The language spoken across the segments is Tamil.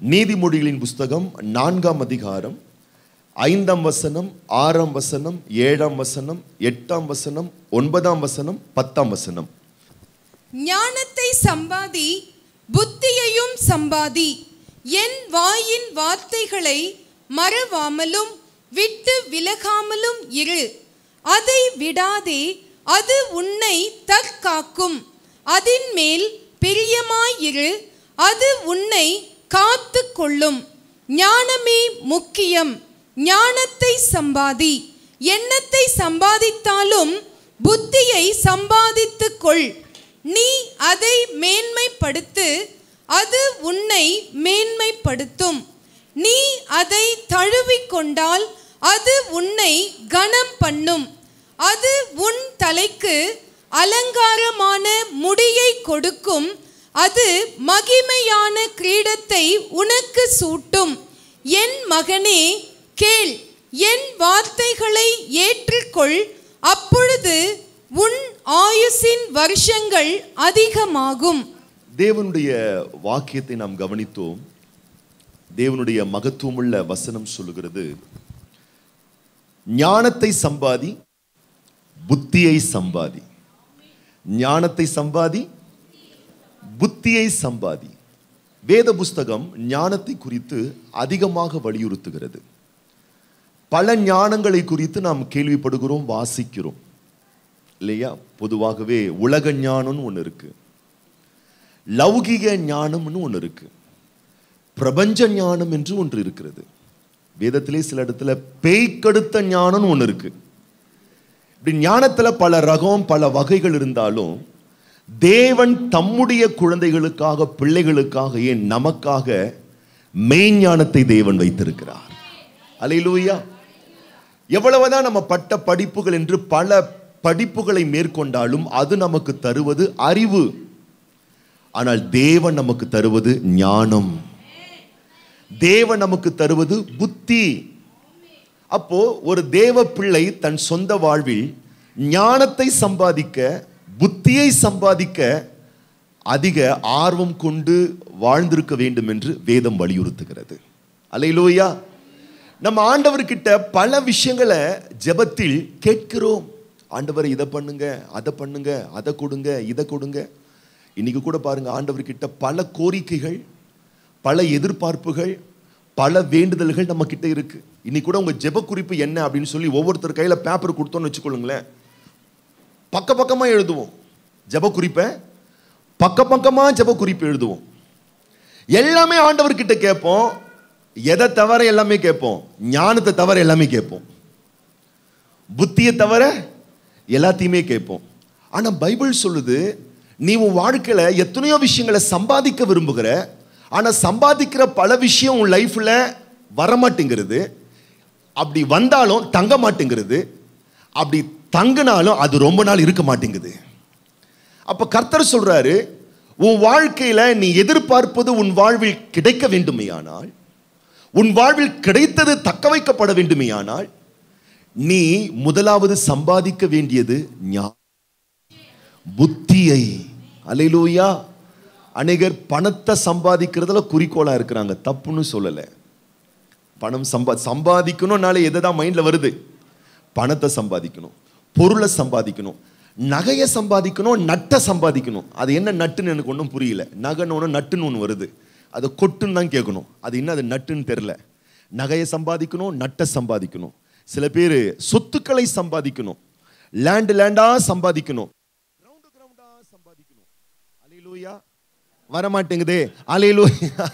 நீதிமொழிகளின் புஸ்தகம் நான்காம் அதிகாரம் ஐந்தாம் வசனம் ஆறாம் வசனம் ஏழாம் வசனம் எட்டாம் வசனம் ஒன்பதாம் வசனம் பத்தாம் வசனம் ஞானத்தை சம்பாதி புத்தியையும் சம்பாதி என் வாயின் வார்த்தைகளை மறவாமலும் விட்டு விலகாமலும் இரு அதை விடாதே அது உன்னை தற்காக்கும் அதின் மேல் பிரியமாயிரு அது உன்னை காத்து கொள்ளும் ஞானமே முக்கியம் ஞானத்தை சம்பாதி எண்ணத்தை சம்பாதித்தாலும் புத்தியை சம்பாதித்துக் கொள் நீ அதை மேன்மைப்படுத்து அது உன்னை மேன்மைப்படுத்தும் நீ அதை தழுவிக்கொண்டால் அது உன்னை கனம் பண்ணும் அது உன் தலைக்கு அலங்காரமான முடியை கொடுக்கும் அது மகிமையான கிரீடத்தை உனக்கு சூட்டும் என் மகனே கேள் என் வார்த்தைகளை ஏற்றுக்கொள் அப்பொழுது உன் ஆயுசின் வருஷங்கள் அதிகமாகும் தேவனுடைய வாக்கியத்தை நாம் கவனித்தோம் தேவனுடைய மகத்துவமுள்ள வசனம் சொல்லுகிறது ஞானத்தை சம்பாதி புத்தியை சம்பாதி ஞானத்தை சம்பாதி புத்தியை சம்பாதி வேத புஸ்தகம் ஞானத்தை குறித்து அதிகமாக வலியுறுத்துகிறது பல ஞானங்களை குறித்து நாம் கேள்விப்படுகிறோம் வாசிக்கிறோம் இல்லையா பொதுவாகவே உலக ஞானம்னு ஒன்று இருக்கு லௌகிக ஞானம்னு ஒன்று இருக்கு பிரபஞ்ச ஞானம் என்று ஒன்று இருக்கிறது வேதத்திலே சில இடத்துல பேய்க்கடுத்த ஞானம்னு ஒன்று இருக்கு இப்படி ஞானத்துல பல ரகம் பல வகைகள் இருந்தாலும் தேவன் தம்முடைய குழந்தைகளுக்காக பிள்ளைகளுக்காக ஏன் நமக்காக மெய்ஞானத்தை தேவன் வைத்திருக்கிறார் அலையிலூயா எவ்வளவுதான் நம்ம பட்ட படிப்புகள் என்று பல படிப்புகளை மேற்கொண்டாலும் அது நமக்கு தருவது அறிவு ஆனால் தேவன் நமக்கு தருவது ஞானம் தேவன் நமக்கு தருவது புத்தி அப்போ ஒரு தேவ பிள்ளை தன் சொந்த வாழ்வில் ஞானத்தை சம்பாதிக்க புத்தியை சம்பாதிக்க அதிக ஆர்வம் கொண்டு வாழ்ந்திருக்க வேண்டும் என்று வேதம் வலியுறுத்துகிறது அலையிலோயா நம்ம ஆண்டவர்கிட்ட பல விஷயங்களை ஜெபத்தில் கேட்கிறோம் ஆண்டவரை இதை பண்ணுங்க அதை பண்ணுங்க அதை கொடுங்க இதை கொடுங்க இன்னைக்கு கூட பாருங்க ஆண்டவர்கிட்ட பல கோரிக்கைகள் பல எதிர்பார்ப்புகள் பல வேண்டுதல்கள் நம்ம கிட்ட இருக்கு இன்னைக்கு கூட உங்க ஜெப குறிப்பு என்ன அப்படின்னு சொல்லி ஒவ்வொருத்தர் கையில பேப்பர் கொடுத்தோம்னு வச்சுக்கொள்ளுங்களேன் பக்க பக்கமா எழுதுவோம் ஜெப குறிப்பை பக்க பக்கமா ஜெப குறிப்பு எழுதுவோம் எல்லாமே ஆண்டவர்கிட்ட கேட்போம் எதை தவிர எல்லாமே கேட்போம் ஞானத்தை தவிர எல்லாமே கேட்போம் புத்தியை தவிர எல்லாத்தையுமே கேட்போம் ஆனா பைபிள் சொல்லுது நீ உன் வாழ்க்கையில எத்தனையோ விஷயங்களை சம்பாதிக்க விரும்புகிற ஆனா சம்பாதிக்கிற பல விஷயம் உன் லைஃப்ல வரமாட்டேங்கிறது அப்படி வந்தாலும் தங்க மாட்டேங்கிறது அப்படி தங்கினாலும் அது ரொம்ப நாள் இருக்க மாட்டேங்குது அப்ப கர்த்தர் சொல்றாரு உன் வாழ்க்கையில நீ எதிர்பார்ப்பது உன் வாழ்வில் கிடைக்க வேண்டுமேயானால் உன் வாழ்வில் கிடைத்தது தக்க வைக்கப்பட வேண்டுமேயானால் நீ முதலாவது சம்பாதிக்க வேண்டியது ஞா புத்தியை அலையிலூயா அநேகர் பணத்தை சம்பாதிக்கிறதுல குறிக்கோளா இருக்கிறாங்க தப்புன்னு சொல்லலை பணம் சம்பா சம்பாதிக்கணும்னாலே எதை தான் மைண்டில் வருது பணத்தை சம்பாதிக்கணும் பொருளை சம்பாதிக்கணும் நகையை சம்பாதிக்கணும் நட்டை சம்பாதிக்கணும் அது என்ன நட்டுன்னு எனக்கு ஒன்றும் புரியல நகைன்னு ஒன்று நட்டுன்னு ஒன்று வருது அது கொட்டுன்னு தான் கேட்கணும் அது என்ன அது நட்டுன்னு தெரில நகையை சம்பாதிக்கணும் நட்டை சம்பாதிக்கணும் சில பேர் சொத்துக்களை சம்பாதிக்கணும் லேண்டு லேண்டாக சம்பாதிக்கணும் கிரவுண்டு கிரவுண்டாக சம்பாதிக்கணும் அலையிலூயா வரமாட்டேங்குதே அலையிலோ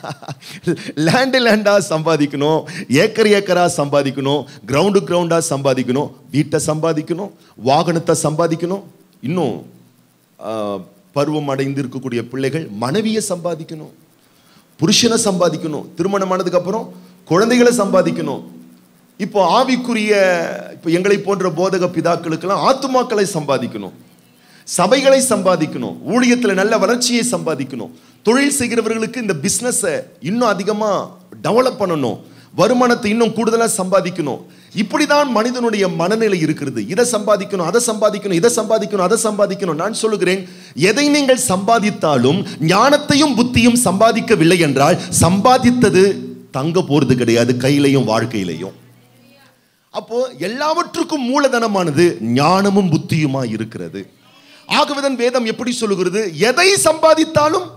லேண்டு லேண்டா சம்பாதிக்கணும் ஏக்கர் ஏக்கரா சம்பாதிக்கணும் கிரவுண்டு கிரவுண்டா சம்பாதிக்கணும் வீட்டை சம்பாதிக்கணும் வாகனத்தை சம்பாதிக்கணும் இன்னும் ஆ, பருவம் அடைந்து இருக்கக்கூடிய பிள்ளைகள் மனைவியை சம்பாதிக்கணும் புருஷனை சம்பாதிக்கணும் திருமணம் ஆனதுக்கு அப்புறம் குழந்தைகளை சம்பாதிக்கணும் இப்போ ஆவிக்குரிய இப்போ எங்களை போன்ற போதக பிதாக்களுக்கெல்லாம் ஆத்துமாக்களை சம்பாதிக்கணும் சபைகளை சம்பாதிக்கணும் ஊழியத்தில் நல்ல வளர்ச்சியை சம்பாதிக்கணும் தொழில் செய்கிறவர்களுக்கு இந்த பிஸ்னஸை இன்னும் அதிகமாக டெவலப் பண்ணணும் வருமானத்தை இன்னும் கூடுதலாக சம்பாதிக்கணும் இப்படிதான் மனிதனுடைய மனநிலை இருக்கிறது இதை சம்பாதிக்கணும் அதை சம்பாதிக்கணும் இதை சம்பாதிக்கணும் அதை சம்பாதிக்கணும் நான் சொல்லுகிறேன் எதை நீங்கள் சம்பாதித்தாலும் ஞானத்தையும் புத்தியும் சம்பாதிக்கவில்லை என்றால் சம்பாதித்தது தங்க போறது கிடையாது கையிலையும் வாழ்க்கையிலையும் அப்போ எல்லாவற்றுக்கும் மூலதனமானது ஞானமும் புத்தியுமா இருக்கிறது ஆகவேதான் வேதம் எப்படி சொல்லுகிறது எதை சம்பாதித்தாலும்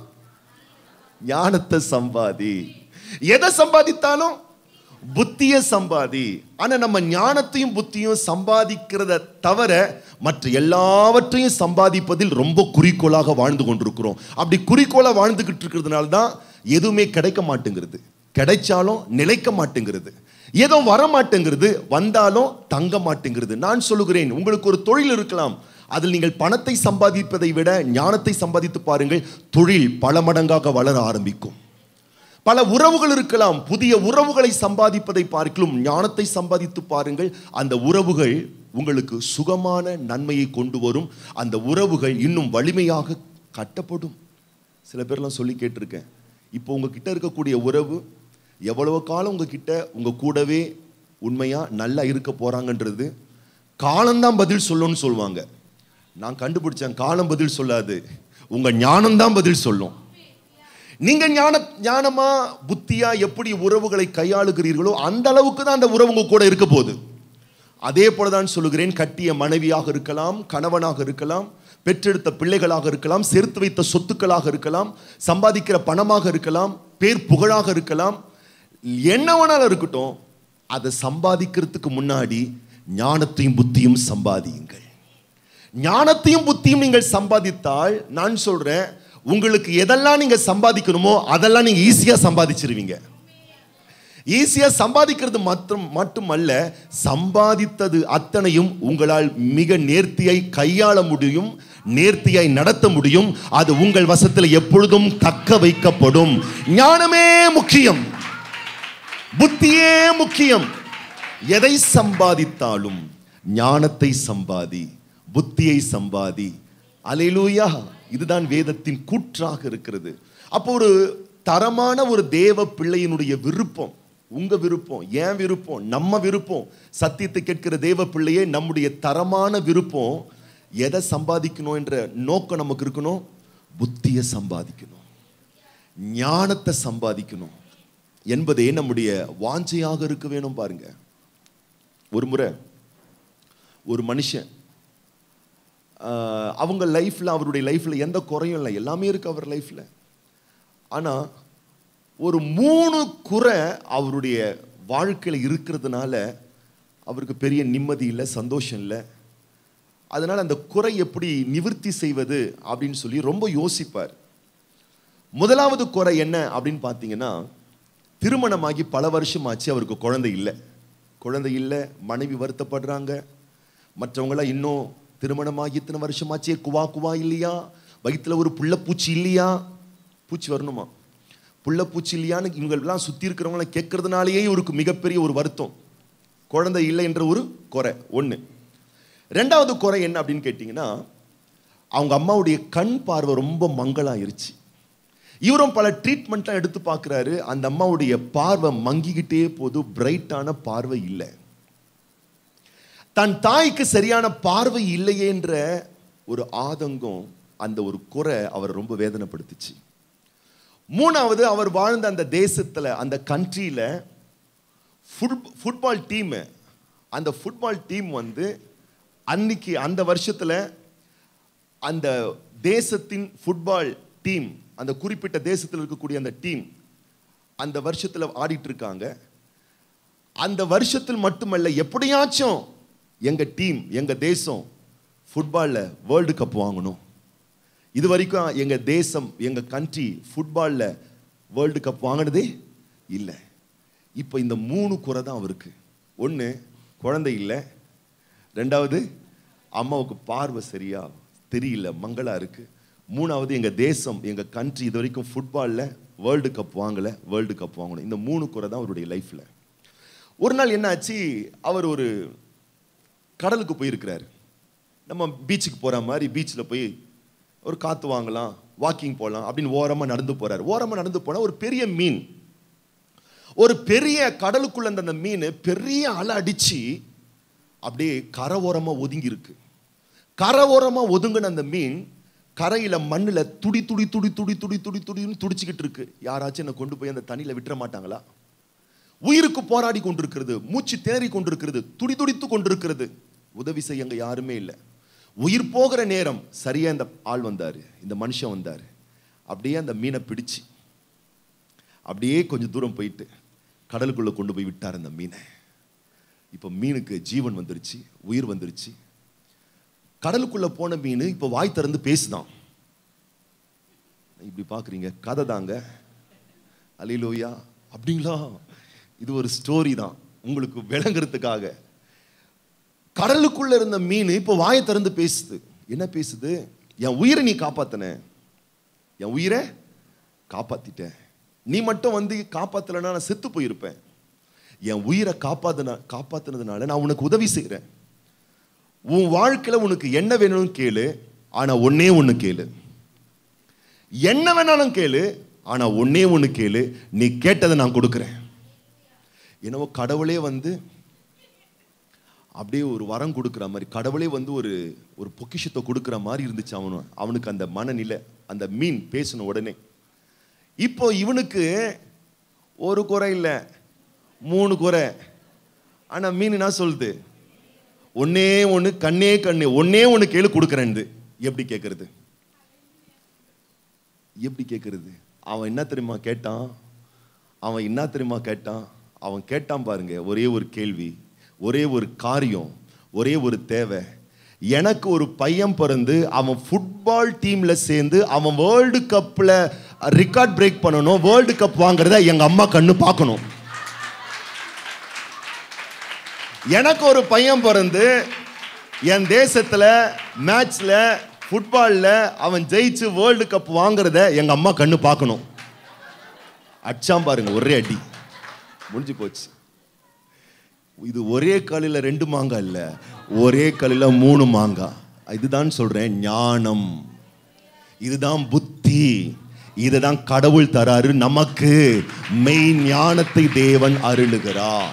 ஞானத்தை சம்பாதி எதை சம்பாதித்தாலும் புத்திய சம்பாதி ஆனா நம்ம ஞானத்தையும் புத்தியும் சம்பாதிக்கிறத தவிர மற்ற எல்லாவற்றையும் சம்பாதிப்பதில் ரொம்ப குறிக்கோளாக வாழ்ந்து கொண்டிருக்கிறோம் அப்படி குறிக்கோளா வாழ்ந்துகிட்டு இருக்கிறதுனால தான் எதுவுமே கிடைக்க மாட்டேங்கிறது கிடைச்சாலும் நிலைக்க மாட்டேங்கிறது ஏதோ வர மாட்டேங்கிறது வந்தாலும் தங்க மாட்டேங்கிறது நான் சொல்லுகிறேன் உங்களுக்கு ஒரு தொழில் இருக்கலாம் அதில் நீங்கள் பணத்தை சம்பாதிப்பதை விட ஞானத்தை சம்பாதித்து பாருங்கள் தொழில் பல மடங்காக வளர ஆரம்பிக்கும் பல உறவுகள் இருக்கலாம் புதிய உறவுகளை சம்பாதிப்பதை பார்க்கலும் ஞானத்தை சம்பாதித்து பாருங்கள் அந்த உறவுகள் உங்களுக்கு சுகமான நன்மையை கொண்டு வரும் அந்த உறவுகள் இன்னும் வலிமையாக கட்டப்படும் சில பேர்லாம் சொல்லி கேட்டிருக்கேன் இப்போ உங்ககிட்ட இருக்கக்கூடிய உறவு எவ்வளவு காலம் உங்ககிட்ட உங்க கூடவே உண்மையா நல்லா இருக்க போறாங்கன்றது காலம்தான் பதில் சொல்லும்னு சொல்லுவாங்க நான் கண்டுபிடிச்சேன் காலம் பதில் சொல்லாது உங்க ஞானம்தான் பதில் சொல்லும் நீங்க ஞான ஞானமா புத்தியா எப்படி உறவுகளை கையாளுகிறீர்களோ அந்த அளவுக்கு தான் அந்த உறவு உங்க கூட இருக்க போகுது அதே போலதான் சொல்லுகிறேன் கட்டிய மனைவியாக இருக்கலாம் கணவனாக இருக்கலாம் பெற்றெடுத்த பிள்ளைகளாக இருக்கலாம் சேர்த்து வைத்த சொத்துக்களாக இருக்கலாம் சம்பாதிக்கிற பணமாக இருக்கலாம் பேர் புகழாக இருக்கலாம் என்ன வேணாலும் இருக்கட்டும் அதை சம்பாதிக்கிறதுக்கு முன்னாடி ஞானத்தையும் புத்தியும் சம்பாதியுங்கள் ஞானத்தையும் புத்தியும் நீங்கள் சம்பாதித்தால் நான் சொல்றேன் உங்களுக்கு எதெல்லாம் நீங்க சம்பாதிக்கணுமோ அதெல்லாம் நீங்க ஈஸியா சம்பாதிச்சிருவீங்க ஈஸியா சம்பாதிக்கிறது மட்டும் மட்டுமல்ல சம்பாதித்தது அத்தனையும் உங்களால் மிக நேர்த்தியாய் கையாள முடியும் நேர்த்தியாய் நடத்த முடியும் அது உங்கள் வசத்தில் எப்பொழுதும் தக்க வைக்கப்படும் ஞானமே முக்கியம் புத்தியே முக்கியம் எதை சம்பாதித்தாலும் ஞானத்தை சம்பாதி புத்தியை சம்பாதி அலையிலூயா இதுதான் வேதத்தின் கூற்றாக இருக்கிறது அப்போ ஒரு தரமான ஒரு தேவ பிள்ளையினுடைய விருப்பம் உங்க விருப்பம் ஏன் விருப்பம் நம்ம விருப்பம் சத்தியத்தை கேட்கிற தேவ பிள்ளையே நம்முடைய தரமான விருப்பம் எதை சம்பாதிக்கணும் என்ற நோக்கம் நமக்கு இருக்கணும் புத்தியை சம்பாதிக்கணும் ஞானத்தை சம்பாதிக்கணும் என்பதே நம்முடைய வாஞ்சையாக இருக்க வேணும் பாருங்க ஒரு முறை ஒரு மனுஷன் ஆஹ், அவங்க லைஃப்ல அவருடைய லைஃப்ல எந்த குறையும் இல்லை எல்லாமே இருக்கு அவர் லைஃப்ல ஆனா ஒரு மூணு குறை அவருடைய வாழ்க்கையில் இருக்கிறதுனால அவருக்கு பெரிய நிம்மதி இல்லை சந்தோஷம் இல்லை அதனால அந்த குறை எப்படி நிவர்த்தி செய்வது அப்படின்னு சொல்லி ரொம்ப யோசிப்பார் முதலாவது குறை என்ன அப்படின்னு பார்த்தீங்கன்னா திருமணமாகி பல வருஷம் ஆச்சு அவருக்கு குழந்தை இல்லை குழந்தை இல்லை மனைவி வருத்தப்படுறாங்க மற்றவங்களாம் இன்னும் திருமணமாகி இத்தனை வருஷமாச்சே குவா குவா இல்லையா வயிற்றுல ஒரு புள்ளப்பூச்சி இல்லையா பூச்சி வரணுமா புள்ளப்பூச்சி இல்லையான்னு இவங்கெல்லாம் சுற்றி இருக்கிறவங்கள கேட்கறதுனாலேயே இவருக்கு மிகப்பெரிய ஒரு வருத்தம் குழந்தை இல்லை என்ற ஒரு குறை ஒன்று ரெண்டாவது குறை என்ன அப்படின்னு கேட்டிங்கன்னா அவங்க அம்மாவுடைய கண் பார்வை ரொம்ப மங்கலாயிருச்சு இவரும் பல ட்ரீட்மெண்ட்லாம் எடுத்து பார்க்குறாரு அந்த அம்மாவுடைய பார்வை மங்கிக்கிட்டே போது பிரைட்டான பார்வை இல்லை தன் தாய்க்கு சரியான பார்வை இல்லையேன்ற ஒரு ஆதங்கம் அந்த ஒரு குறை அவர் ரொம்ப வேதனைப்படுத்துச்சு மூணாவது அவர் வாழ்ந்த அந்த தேசத்தில் அந்த கண்ட்ரியில் ஃபுட் ஃபுட்பால் டீமு அந்த ஃபுட்பால் டீம் வந்து அன்னைக்கு அந்த வருஷத்தில் அந்த தேசத்தின் ஃபுட்பால் டீம் அந்த குறிப்பிட்ட தேசத்தில் இருக்கக்கூடிய அந்த டீம் அந்த வருஷத்தில் ஆடிட்டு இருக்காங்க அந்த வருஷத்தில் மட்டுமல்ல எப்படியாச்சும் எங்க டீம் எங்க தேசம் ஃபுட்பாலில் வேர்ல்டு கப் வாங்கணும் இது வரைக்கும் எங்க தேசம் எங்க கண்ட்ரி ஃபுட்பாலில் வேர்ல்டு கப் வாங்கினதே இல்லை இப்போ இந்த மூணு குறை தான் அவருக்கு ஒன்று குழந்தை இல்லை ரெண்டாவது அம்மாவுக்கு பார்வை சரியா தெரியல மங்களா இருக்கு மூணாவது எங்க தேசம் எங்க கண்ட்ரி இது வரைக்கும் ஃபுட்பாலில் வேர்ல்டு கப் வாங்கலை வேர்ல்டு கப் வாங்கணும் இந்த மூணு குறை தான் அவருடைய லைஃப்ல ஒரு நாள் என்னாச்சு அவர் ஒரு கடலுக்கு போயிருக்கிறாரு நம்ம பீச்சுக்கு போற மாதிரி பீச்சில் போய் ஒரு காற்று வாங்கலாம் வாக்கிங் போகலாம் அப்படின்னு ஓரமாக நடந்து போறாரு ஓரமாக நடந்து போனால் ஒரு பெரிய மீன் ஒரு பெரிய கடலுக்குள்ள அந்த மீன் பெரிய அலை அடிச்சு அப்படியே கரை ஓரமா ஒதுங்கி இருக்கு கரை ஓரமா ஒதுங்கின அந்த மீன் கரையில மண்ணுல துடி துடி துடி துடி துடி துடி துடின்னு துடிச்சுக்கிட்டு இருக்கு யாராச்சும் என்னை கொண்டு போய் அந்த தண்ணியில விட்டுற மாட்டாங்களா உயிருக்கு போராடி கொண்டிருக்கிறது மூச்சு தேறி கொண்டிருக்கிறது துடி துடித்து கொண்டிருக்கிறது உதவி செய்ய அங்க யாருமே இல்லை உயிர் போகிற நேரம் சரியா இந்த ஆள் வந்தாரு இந்த மனுஷன் வந்தாரு அப்படியே அந்த மீனை பிடிச்சு அப்படியே கொஞ்சம் தூரம் போயிட்டு கடலுக்குள்ள கொண்டு போய் விட்டார் அந்த மீனை இப்போ மீனுக்கு ஜீவன் வந்துருச்சு உயிர் வந்துருச்சு கடலுக்குள்ள போன மீன் இப்போ வாய் திறந்து பேசுதான் இப்படி பார்க்குறீங்க கதை தாங்க அலிலோயா அப்படிங்களா இது ஒரு ஸ்டோரி தான் உங்களுக்கு விளங்குறதுக்காக கடலுக்குள்ள இருந்த மீன் இப்போ வாயை திறந்து பேசுது என்ன பேசுது என் உயிரை நீ காப்பாத்தின என் உயிரை காப்பாத்திட்ட நீ மட்டும் வந்து காப்பாத்தலைன்னா நான் செத்து போயிருப்பேன் என் உயிரை காப்பாத்தின காப்பாத்தினதுனால நான் உனக்கு உதவி செய்கிறேன் உன் வாழ்க்கையில உனக்கு என்ன வேணும்னு கேளு ஆனா ஒன்னே ஒண்ணு கேளு என்ன வேணாலும் கேளு ஆனா ஒன்னே ஒண்ணு கேளு நீ கேட்டதை நான் கொடுக்குறேன் என்னவோ கடவுளே வந்து அப்படியே ஒரு வரம் கொடுக்குற மாதிரி கடவுளே வந்து ஒரு ஒரு பொக்கிஷத்தை கொடுக்குற மாதிரி இருந்துச்சு அவனு அவனுக்கு அந்த மனநிலை அந்த மீன் பேசின உடனே இப்போ இவனுக்கு ஒரு குறை இல்லை மூணு குறை ஆனா மீன் என்ன சொல்லுது ஒன்னே ஒன்று கண்ணே கண்ணு ஒன்னே ஒன்று கேளு கொடுக்குறேன் எப்படி கேட்கறது எப்படி கேட்கறது அவன் என்ன தெரியுமா கேட்டான் அவன் என்ன தெரியுமா கேட்டான் அவன் கேட்டான் பாருங்க ஒரே ஒரு கேள்வி ஒரே ஒரு காரியம் ஒரே ஒரு தேவை எனக்கு ஒரு பையன் பிறந்து அவன் ஃபுட்பால் டீம்ல சேர்ந்து அவன் வேர்ல்டு கப்ல ரெக்கார்ட் பிரேக் பண்ணணும் வேர்ல்டு கப் வாங்குறத எங்க அம்மா கண்ணு பார்க்கணும் எனக்கு ஒரு பையன் பிறந்து என் தேசத்துல மேட்ச்ல ஃபுட்பால்ல அவன் ஜெயிச்சு வேர்ல்டு கப் வாங்குறத எங்க அம்மா கண்ணு பார்க்கணும் அடிச்சாம் பாருங்க ஒரே அடி முடிஞ்சு போச்சு இது ஒரே கல்லில் ரெண்டு மாங்காய் இல்ல ஒரே கல்லில் மூணு மாங்காய் இதுதான் சொல்றேன் ஞானம் இதுதான் புத்தி இதுதான் கடவுள் தராரு நமக்கு மெய் ஞானத்தை தேவன் அருளுகிறார்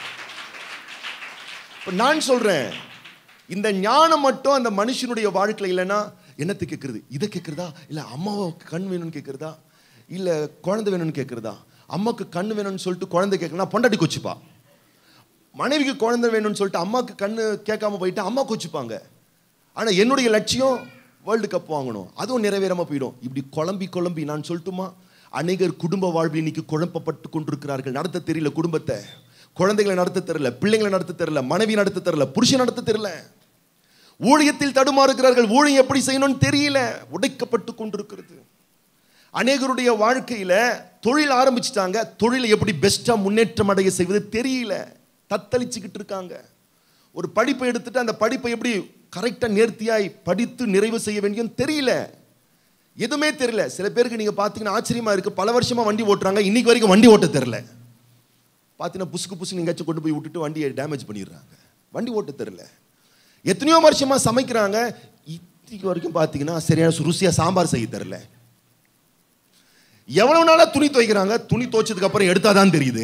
இப்ப நான் சொல்றேன் இந்த ஞானம் மட்டும் அந்த மனுஷனுடைய வாழ்க்கையில இல்லைன்னா என்னத்தை கேட்கறது இதை கேட்கறதா இல்ல அம்மாவை கண் வேணும்னு கேட்கறதா இல்ல குழந்தை வேணும்னு கேட்கறதா அம்மாக்கு கண் வேணும்னு சொல்லிட்டு குழந்தை கேட்கலாம் பொண்டாட்டி கொச்சுப்பா மனைவிக்கு குழந்தை வேணும்னு சொல்லிட்டு அம்மாக்கு கண்ணு கேட்காம போயிட்டு அம்மா கொச்சுப்பாங்க ஆனா என்னுடைய லட்சியம் வேர்ல்டு கப் வாங்கணும் அதுவும் நிறைவேறாம போயிடும் இப்படி குழம்பி குழம்பி நான் சொல்லட்டுமா அநேகர் குடும்ப வாழ்வில் இன்னைக்கு குழப்பப்பட்டு கொண்டிருக்கிறார்கள் நடத்த தெரியல குடும்பத்தை குழந்தைகளை நடத்த தெரியல பிள்ளைங்களை நடத்த தெரியல மனைவி நடத்த தெரியல புருஷன் நடத்த தெரியல ஊழியத்தில் தடுமாறுகிறார்கள் ஊழியம் எப்படி செய்யணும்னு தெரியல உடைக்கப்பட்டு கொண்டிருக்கிறது அநேகருடைய வாழ்க்கையில தொழில் ஆரம்பிச்சிட்டாங்க தொழிலை எப்படி பெஸ்டா முன்னேற்றம் அடைய செய்வது தெரியல தத்தளிச்சுக்கிட்டு இருக்காங்க ஒரு படிப்பை எடுத்துட்டு அந்த படிப்பை எப்படி கரெக்டா நேர்த்தியாய் படித்து நிறைவு செய்ய வேண்டியும் தெரியல எதுவுமே தெரியல சில பேருக்கு நீங்க பாத்தீங்கன்னா ஆச்சரியமா இருக்கு பல வருஷமா வண்டி ஓட்டுறாங்க இன்னைக்கு வரைக்கும் வண்டி ஓட்ட தெரியல பார்த்தீங்கன்னா புசுக்கு புசுக்கு எங்கேயாச்சும் கொண்டு போய் விட்டுட்டு வண்டியை டேமேஜ் பண்ணிடுறாங்க வண்டி ஓட்ட தெரியல எத்தனையோ வருஷமா சமைக்கிறாங்க இன்னைக்கு வரைக்கும் பார்த்தீங்கன்னா சரியான ருசியா சாம்பார் செய்ய தெரியல எவ்வளவு நாளா துணி துவைக்கிறாங்க துணி துவைச்சதுக்கு அப்புறம் எடுத்தாதான் தெரியுது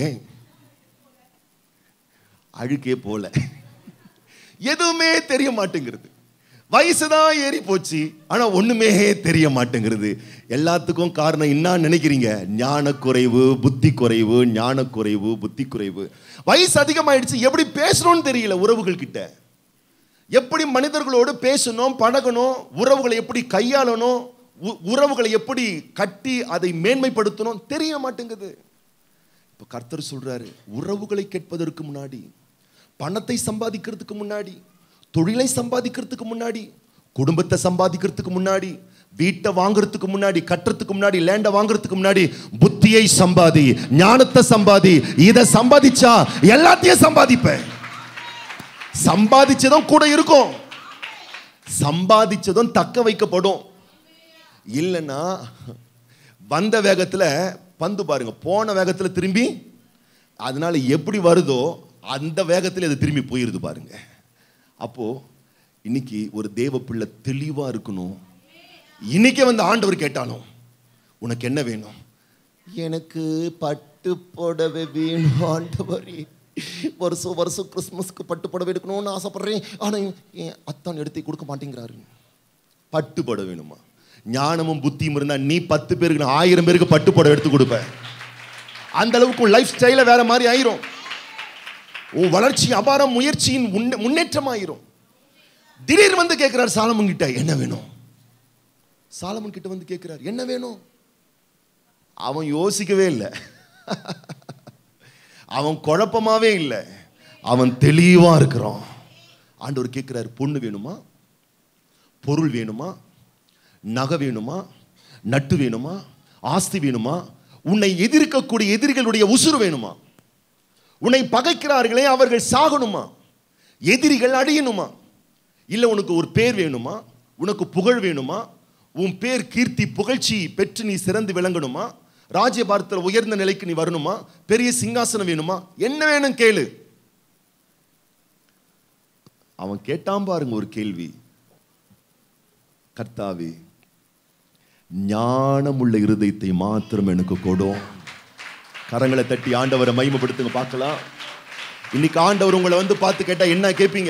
அழுக்கே போல எதுவுமே தெரிய மாட்டேங்கிறது வயசுதான் ஏறி போச்சு ஆனா ஒண்ணுமே தெரிய மாட்டேங்கிறது எல்லாத்துக்கும் காரணம் என்ன நினைக்கிறீங்க ஞான குறைவு புத்தி குறைவு ஞான குறைவு புத்தி குறைவு வயசு அதிகமாயிடுச்சு எப்படி பேசணும்னு தெரியல உறவுகள் கிட்ட எப்படி மனிதர்களோடு பேசணும் பழகணும் உறவுகளை எப்படி கையாளணும் உ- உறவுகளை எப்படி கட்டி அதை மேன்மைப்படுத்தணும் தெரிய மாட்டேங்குது இப்போ கர்த்தர் சொல்றாரு உறவுகளை கேட்பதற்கு முன்னாடி பணத்தை சம்பாதிக்கிறதுக்கு முன்னாடி தொழிலை சம்பாதிக்கிறதுக்கு முன்னாடி குடும்பத்தை சம்பாதிக்கிறதுக்கு முன்னாடி வீட்டை வாங்குறதுக்கு முன்னாடி கட்டுறதுக்கு முன்னாடி லேண்டை வாங்குறதுக்கு முன்னாடி புத்தியை சம்பாதி ஞானத்தை சம்பாதி இதை சம்பாதிச்சா எல்லாத்தையும் சம்பாதிப்பேன் சம்பாதிச்சதும் கூட இருக்கும் சம்பாதிச்சதும் தக்க வைக்கப்படும் இல்லைன்னா வந்த வேகத்துல பந்து பாருங்க போன வேகத்துல திரும்பி அதனால எப்படி வருதோ அந்த வேகத்தில் அது திரும்பி போயிருது பாருங்க அப்போ இன்னைக்கு ஒரு தேவ பிள்ளை தெளிவா இருக்கணும் இன்னைக்கே வந்து ஆண்டவர் கேட்டாலும் உனக்கு என்ன வேணும் எனக்கு பட்டு புடவை வேணும் ஆண்டவரே வருஷம் வருஷம் கிறிஸ்மஸ்க்கு பட்டு புடவை எடுக்கணும்னு ஆசைப்படுறேன் ஆனால் என் அத்தான் எடுத்து கொடுக்க மாட்டேங்கிறாரு பட்டு புடவை வேணுமா ஞானமும் புத்தியும் இருந்தா நீ பத்து பேருக்கு நான் ஆயிரம் பேருக்கு பட்டு புடவை எடுத்து கொடுப்ப அந்த அளவுக்கு லைஃப் ஸ்டைல வேற மாதிரி ஆயிரும் உன் வளர்ச்சி அபாரம் முயற்சியின் முன்னே- முன்னேற்றமாயிரும் திடீர் வந்து கேட்கிறார் சாலமன் கிட்ட என்ன வேணும் சாலமன் கிட்ட வந்து கேட்கிறார் என்ன வேணும் அவன் யோசிக்கவே இல்லை அவன் குழப்பமாவே இல்லை அவன் தெளிவா இருக்கிறான் ஆண்டவர் கேட்கிறார் பொண்ணு வேணுமா பொருள் வேணுமா நகை வேணுமா நட்டு வேணுமா ஆஸ்தி வேணுமா உன்னை எதிர்க்கக்கூடிய எதிரிகளுடைய உசுறு வேணுமா உன்னை பகைக்கிறார்களே அவர்கள் சாகணுமா எதிரிகள் அழியணுமா இல்லை உனக்கு ஒரு பேர் வேணுமா உனக்கு புகழ் வேணுமா உன் பேர் கீர்த்தி புகழ்ச்சி பெற்று நீ சிறந்து விளங்கணுமா ராஜ்யபாரத்தில் உயர்ந்த நிலைக்கு நீ வரணுமா பெரிய சிங்காசனம் வேணுமா என்ன வேணும் கேளு அவன் கேட்டான் பாருங்க ஒரு கேள்வி கர்த்தாவே ஞானமுள்ள இருதயத்தை மாத்திரம் எனக்கு கொடும் கரங்களை தட்டி ஆண்டவரை மகிமைப்படுத்துங்க பார்க்கலாம் இன்னைக்கு ஆண்டவர் உங்களை வந்து பார்த்து கேட்டா என்ன கேட்பீங்க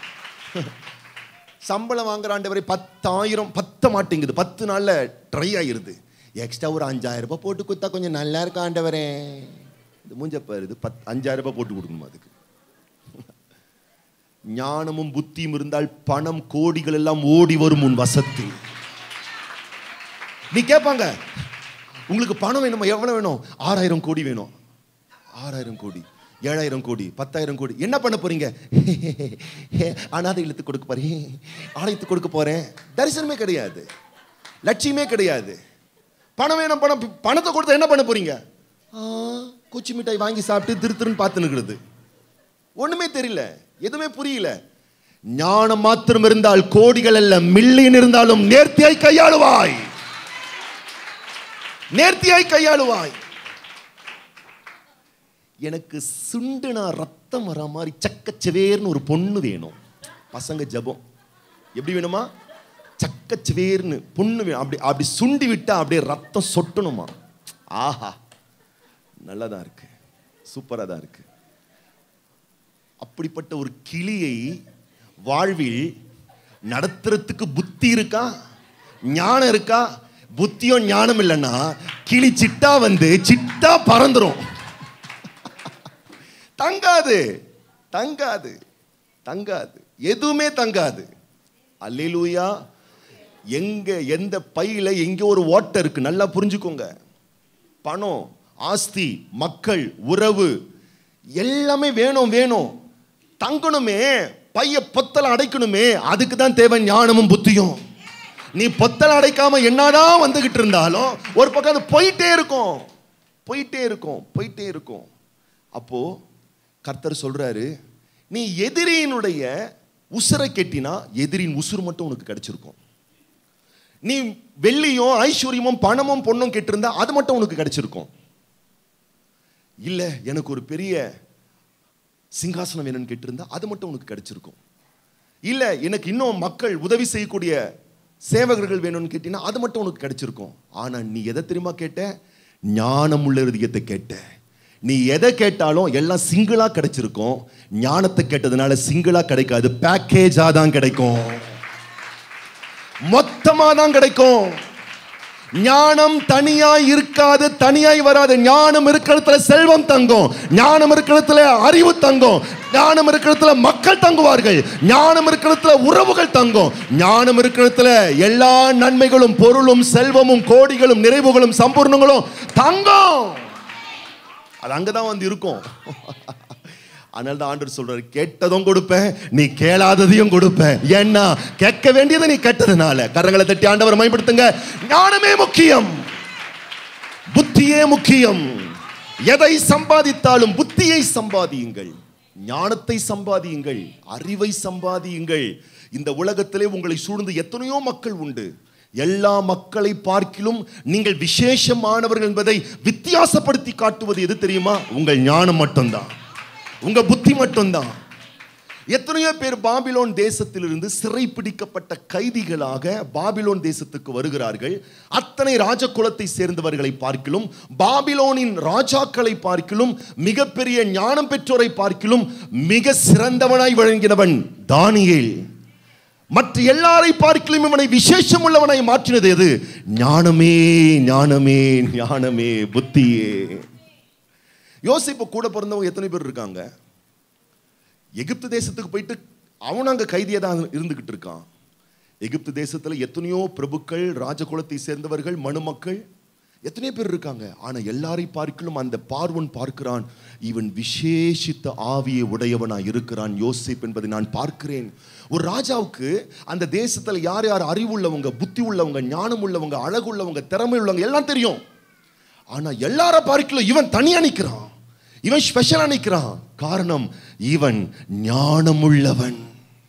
சம்பளம் வாங்குற ஆண்டவரை பத்தாயிரம் பத்த மாட்டேங்குது பத்து நாள்ல ட்ரை ஆயிருது எக்ஸ்ட்ரா ஒரு அஞ்சாயிரம் ரூபாய் போட்டு கொடுத்தா கொஞ்சம் நல்லா இருக்கும் ஆண்டவரே இது மூஞ்ச பாரு இது பத் அஞ்சாயிரம் ரூபாய் போட்டு கொடுக்கணுமா அதுக்கு ஞானமும் புத்தியும் இருந்தால் பணம் கோடிகள் எல்லாம் ஓடி வரும் உன் வசத்தில் நீ கேட்பாங்க உங்களுக்கு பணம் வேணுமா எவ்வளவு வேணும் ஆறாயிரம் கோடி வேணும் ஆறாயிரம் கோடி ஏழாயிரம் கோடி பத்தாயிரம் கோடி என்ன பண்ண போறீங்க அனாதை இழுத்து கொடுக்க போறேன் ஆலயத்துக்கு கொடுக்க போறேன் தரிசனமே கிடையாது லட்சியமே கிடையாது பணம் வேணும் பணம் பணத்தை கொடுத்து என்ன பண்ண போறீங்க ஆ, குச்சி மிட்டாய் வாங்கி சாப்பிட்டு திரு திருன்னு பார்த்து நிற்கிறது ஒண்ணுமே தெரியல எதுவுமே புரியல ஞானம் மாத்திரம் இருந்தால் கோடிகள் அல்ல மில்லியன் இருந்தாலும் நேர்த்தியாய் கையாளுவாய் நேர்த்தியாய் கையாளுவாய் எனக்கு சுண்டுனா ரத்தம் வர மாதிரி சக்கச்சவேர்னு ஒரு பொண்ணு வேணும் பசங்க ஜெபம் எப்படி வேணுமா சக்கச்சவேர்னு பொண்ணு வேணும் அப்படி அப்படி சுண்டி விட்டா அப்படியே ரத்தம் சொட்டணுமா ஆஹா நல்லதா இருக்கு சூப்பராக தான் இருக்கு அப்படிப்பட்ட ஒரு கிளியை வாழ்வில் நடத்துறதுக்கு புத்தி இருக்கா ஞானம் இருக்கா புத்தியோ ஞானம் இல்லைன்னா கிளி சிட்டா வந்து சிட்டா பறந்துரும் தங்காது தங்காது தங்காது எதுவுமே தங்காது அல்லேலூயா எங்க எந்த பையில எங்க ஒரு ஓட்டை இருக்கு நல்லா புரிஞ்சுக்கோங்க பணம் ஆஸ்தி மக்கள் உறவு எல்லாமே வேணும் வேணும் தங்கணுமே பைய பொத்தல அடைக்கணுமே அதுக்கு தான் தேவை ஞானமும் புத்தியும் நீ பொத்தல அடைக்காம என்னதான் வந்துகிட்டு இருந்தாலும் ஒரு பக்கம் அது போயிட்டே இருக்கும் போயிட்டே இருக்கும் போயிட்டே இருக்கும் அப்போ கர்த்தர் சொல்றாரு நீ எதிரியினுடைய உசுரை கெட்டினா எதிரின் உசுறு மட்டும் உனக்கு கிடைச்சிருக்கும் நீ வெள்ளியும் ஐஸ்வர்யமும் பணமும் பொண்ணும் கெட்டிருந்தா அது மட்டும் உனக்கு கிடைச்சிருக்கும் இல்ல எனக்கு ஒரு பெரிய சிங்காசனம் வேணும்னு கேட்டிருந்தா அது மட்டும் உனக்கு கிடைச்சிருக்கும் இல்ல எனக்கு இன்னும் மக்கள் உதவி செய்யக்கூடிய சேவகர்கள் வேணும்னு கேட்டீங்கன்னா அது மட்டும் உனக்கு கிடைச்சிருக்கும் ஆனா நீ எதை தெரியுமா கேட்ட ஞானம் உள்ள இருதயத்தை கேட்ட நீ எதை கேட்டாலும் எல்லாம் சிங்கிளா கிடைச்சிருக்கும் ஞானத்தை கேட்டதுனால சிங்கிளா கிடைக்காது பேக்கேஜா தான் கிடைக்கும் மொத்தமா தான் கிடைக்கும் ஞானம் தனியாய் இருக்காது தனியாய் வராது ஞானம் இருக்கிறதுல செல்வம் தங்கும் ஞானம் இருக்கிறதுல அறிவு தங்கும் ஞானம் இருக்கிறதுல மக்கள் தங்குவார்கள் ஞானம் இருக்கிறதுல உறவுகள் தங்கும் ஞானம் இருக்கிறதுல எல்லா நன்மைகளும் பொருளும் செல்வமும் கோடிகளும் நிறைவுகளும் சம்பூர்ணங்களும் தங்கும் அது அங்கதான் வந்து இருக்கும் அதனால தான் ஆண்டவர் சொல்றாரு கேட்டதும் கொடுப்பேன் நீ கேளாததையும் கொடுப்பேன் ஏன்னா கேட்க வேண்டியதை நீ கேட்டதுனால கரங்களை தட்டி ஆண்டவர் மேம்படுத்துங்க ஞானமே முக்கியம் புத்தியே முக்கியம் எதை சம்பாதித்தாலும் புத்தியை சம்பாதியுங்கள் ஞானத்தை சம்பாதியுங்கள் அறிவை சம்பாதியுங்கள் இந்த உலகத்திலே உங்களை சூழ்ந்து எத்தனையோ மக்கள் உண்டு எல்லா மக்களை பார்க்கிலும் நீங்கள் விசேஷமானவர்கள் என்பதை வித்தியாசப்படுத்தி காட்டுவது எது தெரியுமா உங்கள் ஞானம் மட்டும்தான் உங்க புத்தி மட்டும்தான் எத்தனையோ பேர் பாபிலோன் தேசத்திலிருந்து சிறைப்பிடிக்கப்பட்ட கைதிகளாக பாபிலோன் தேசத்துக்கு வருகிறார்கள் அத்தனை ராஜகுலத்தை சேர்ந்தவர்களை பார்க்கிலும் பாபிலோனின் ராஜாக்களை பார்க்கிலும் மிகப்பெரிய ஞானம் பெற்றோரை பார்க்கிலும் மிக சிறந்தவனாய் வழங்கினவன் தானியேல் மற்ற எல்லாரை பார்க்கிலும் இவனை விசேஷம் உள்ளவனாய் மாற்றினது எது ஞானமே ஞானமே ஞானமே புத்தியே யோசிப்பு கூட பிறந்தவங்க எத்தனை பேர் இருக்காங்க எகிப்து தேசத்துக்கு போயிட்டு அவன் அங்கே கைதியாக தான் இருந்துக்கிட்டு இருக்கான் எகிப்து தேசத்தில் எத்தனையோ பிரபுக்கள் ராஜகுலத்தை சேர்ந்தவர்கள் மணுமக்கள் எத்தனையோ பேர் இருக்காங்க ஆனால் எல்லாரை பார்க்கலும் அந்த பார்வன் பார்க்கிறான் இவன் விசேஷித்த ஆவியை உடையவனாய் இருக்கிறான் யோசிப் என்பதை நான் பார்க்கிறேன் ஒரு ராஜாவுக்கு அந்த தேசத்தில் யார் யார் அறிவுள்ளவங்க புத்தி உள்ளவங்க ஞானம் உள்ளவங்க அழகுள்ளவங்க திறமை உள்ளவங்க எல்லாம் தெரியும் ஆனா எல்லார பார்க்கலும் இவன் தனியா நிக்கிறான் இவன் ஸ்பெஷலா நிக்கிறான் காரணம் இவன் ஞானமுள்ளவன்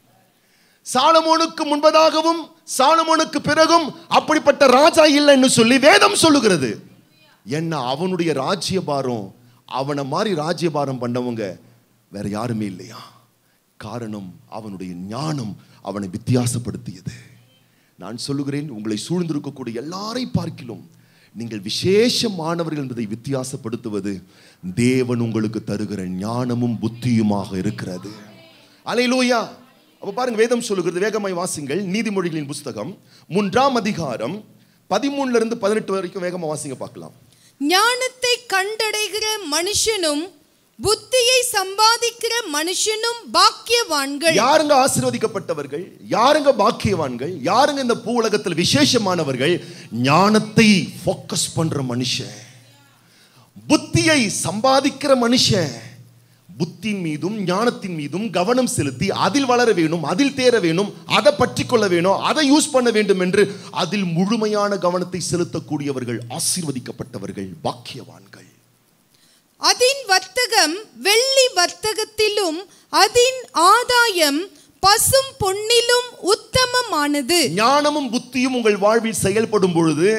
சாலமோனுக்கு முன்பதாகவும் சாலமோனுக்கு பிறகும் அப்படிப்பட்ட ராஜா இல்லைன்னு சொல்லி வேதம் சொல்லுகிறது என்ன அவனுடைய ராஜ்யபாரம் அவனை மாதிரி ராஜ்யபாரம் பண்ணவங்க வேற யாருமே இல்லையா காரணம் அவனுடைய ஞானம் அவனை வித்தியாசப்படுத்தியது நான் சொல்லுகிறேன் உங்களை சூழ்ந்திருக்கக்கூடிய எல்லாரை பார்க்கிலும் நீங்கள் விசேஷமானவர்கள் என்பதை வித்தியாசப்படுத்துவது தேவன் உங்களுக்கு தருகிற ஞானமும் புத்தியுமாக இருக்கிறது அலையிலூயா அப்ப பாருங்க வேதம் சொல்லுகிறது வேகமாய் வாசிங்கள் நீதிமொழிகளின் புஸ்தகம் மூன்றாம் அதிகாரம் பதிமூணுல இருந்து பதினெட்டு வரைக்கும் வேகமா வாசிங்க பார்க்கலாம் ஞானத்தை கண்டடைகிற மனுஷனும் புத்தியை சம்பாதிக்கிற மனுஷனும் பாக்கியவான்கள் யாருங்க ஆசீர்வதிக்கப்பட்டவர்கள் யாருங்க பாக்கியவான்கள் யாருங்க இந்த பூ உலகத்தில் விசேஷமானவர்கள் ஞானத்தை ஃபோக்கஸ் பண்ற மனுஷன் புத்தியை சம்பாதிக்கிற மனுஷன் புத்தியின் மீதும் ஞானத்தின் மீதும் கவனம் செலுத்தி அதில் வளர வேணும் அதில் தேர வேணும் அதை பற்றி கொள்ள வேணும் அதை யூஸ் பண்ண வேண்டும் என்று அதில் முழுமையான கவனத்தை செலுத்தக்கூடியவர்கள் ஆசீர்வதிக்கப்பட்டவர்கள் பாக்கியவான்கள் அதின் வர்த்தகம் வெள்ளி வர்த்தகத்திலும் அதின் ஆதாயம் பசும் பொன்னிலும் உத்தமமானது ஞானமும் புத்தியும் உங்கள் வாழ்வில் செயல்படும் பொழுது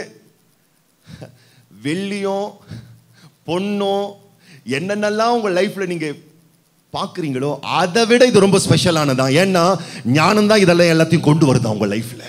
வெள்ளியும் பொண்ணும் என்னென்னலாம் உங்கள் லைஃப்ல நீங்க பார்க்குறீங்களோ அதை விட இது ரொம்ப ஸ்பெஷலானதான் ஏன்னா ஞானம் தான் இதெல்லாம் எல்லாத்தையும் கொண்டு வருதா உங்க லைஃப்ல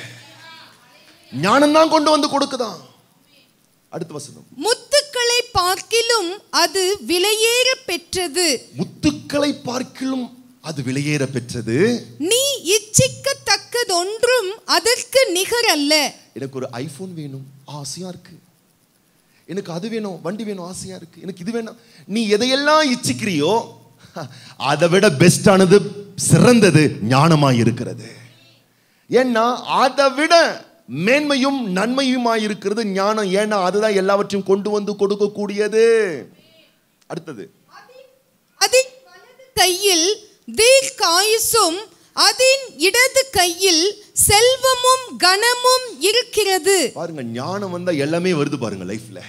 ஞானம் தான் கொண்டு வந்து கொடுக்குதான் அடுத்த வசனம் முத்துக்களை பார்க்கிலும் அது விலையேற பெற்றது முத்துக்களை பார்க்கிலும் அது விலையேற பெற்றது நீ இச்சிக்கத்தக்கதொன்றும் அதற்கு நிகரல்ல எனக்கு ஒரு ஐஃபோன் வேணும் ஆசையா இருக்கு எனக்கு அது வேணும் வண்டி வேணும் ஆசையா இருக்கு எனக்கு இது வேணும் நீ எதையெல்லாம் இச்சிக்கிறியோ அதை விட பெஸ்டானது சிறந்தது ஞானமாய் இருக்கிறது ஏன்னா அதை விட மேன்மையும் நன்மையுமாய் இருக்கிறது ஞானம் ஏன்னா அதுதான் எல்லாவற்றையும் கொண்டு வந்து கொடுக்கக்கூடியது அடுத்தது அதின் வலது கையில் தீர்க்காயுசும் அதின் இடது கையில் செல்வமும் கனமும் இருக்கிறது பாருங்க ஞானம் வந்தா எல்லாமே வருது பாருங்க லைஃப்ல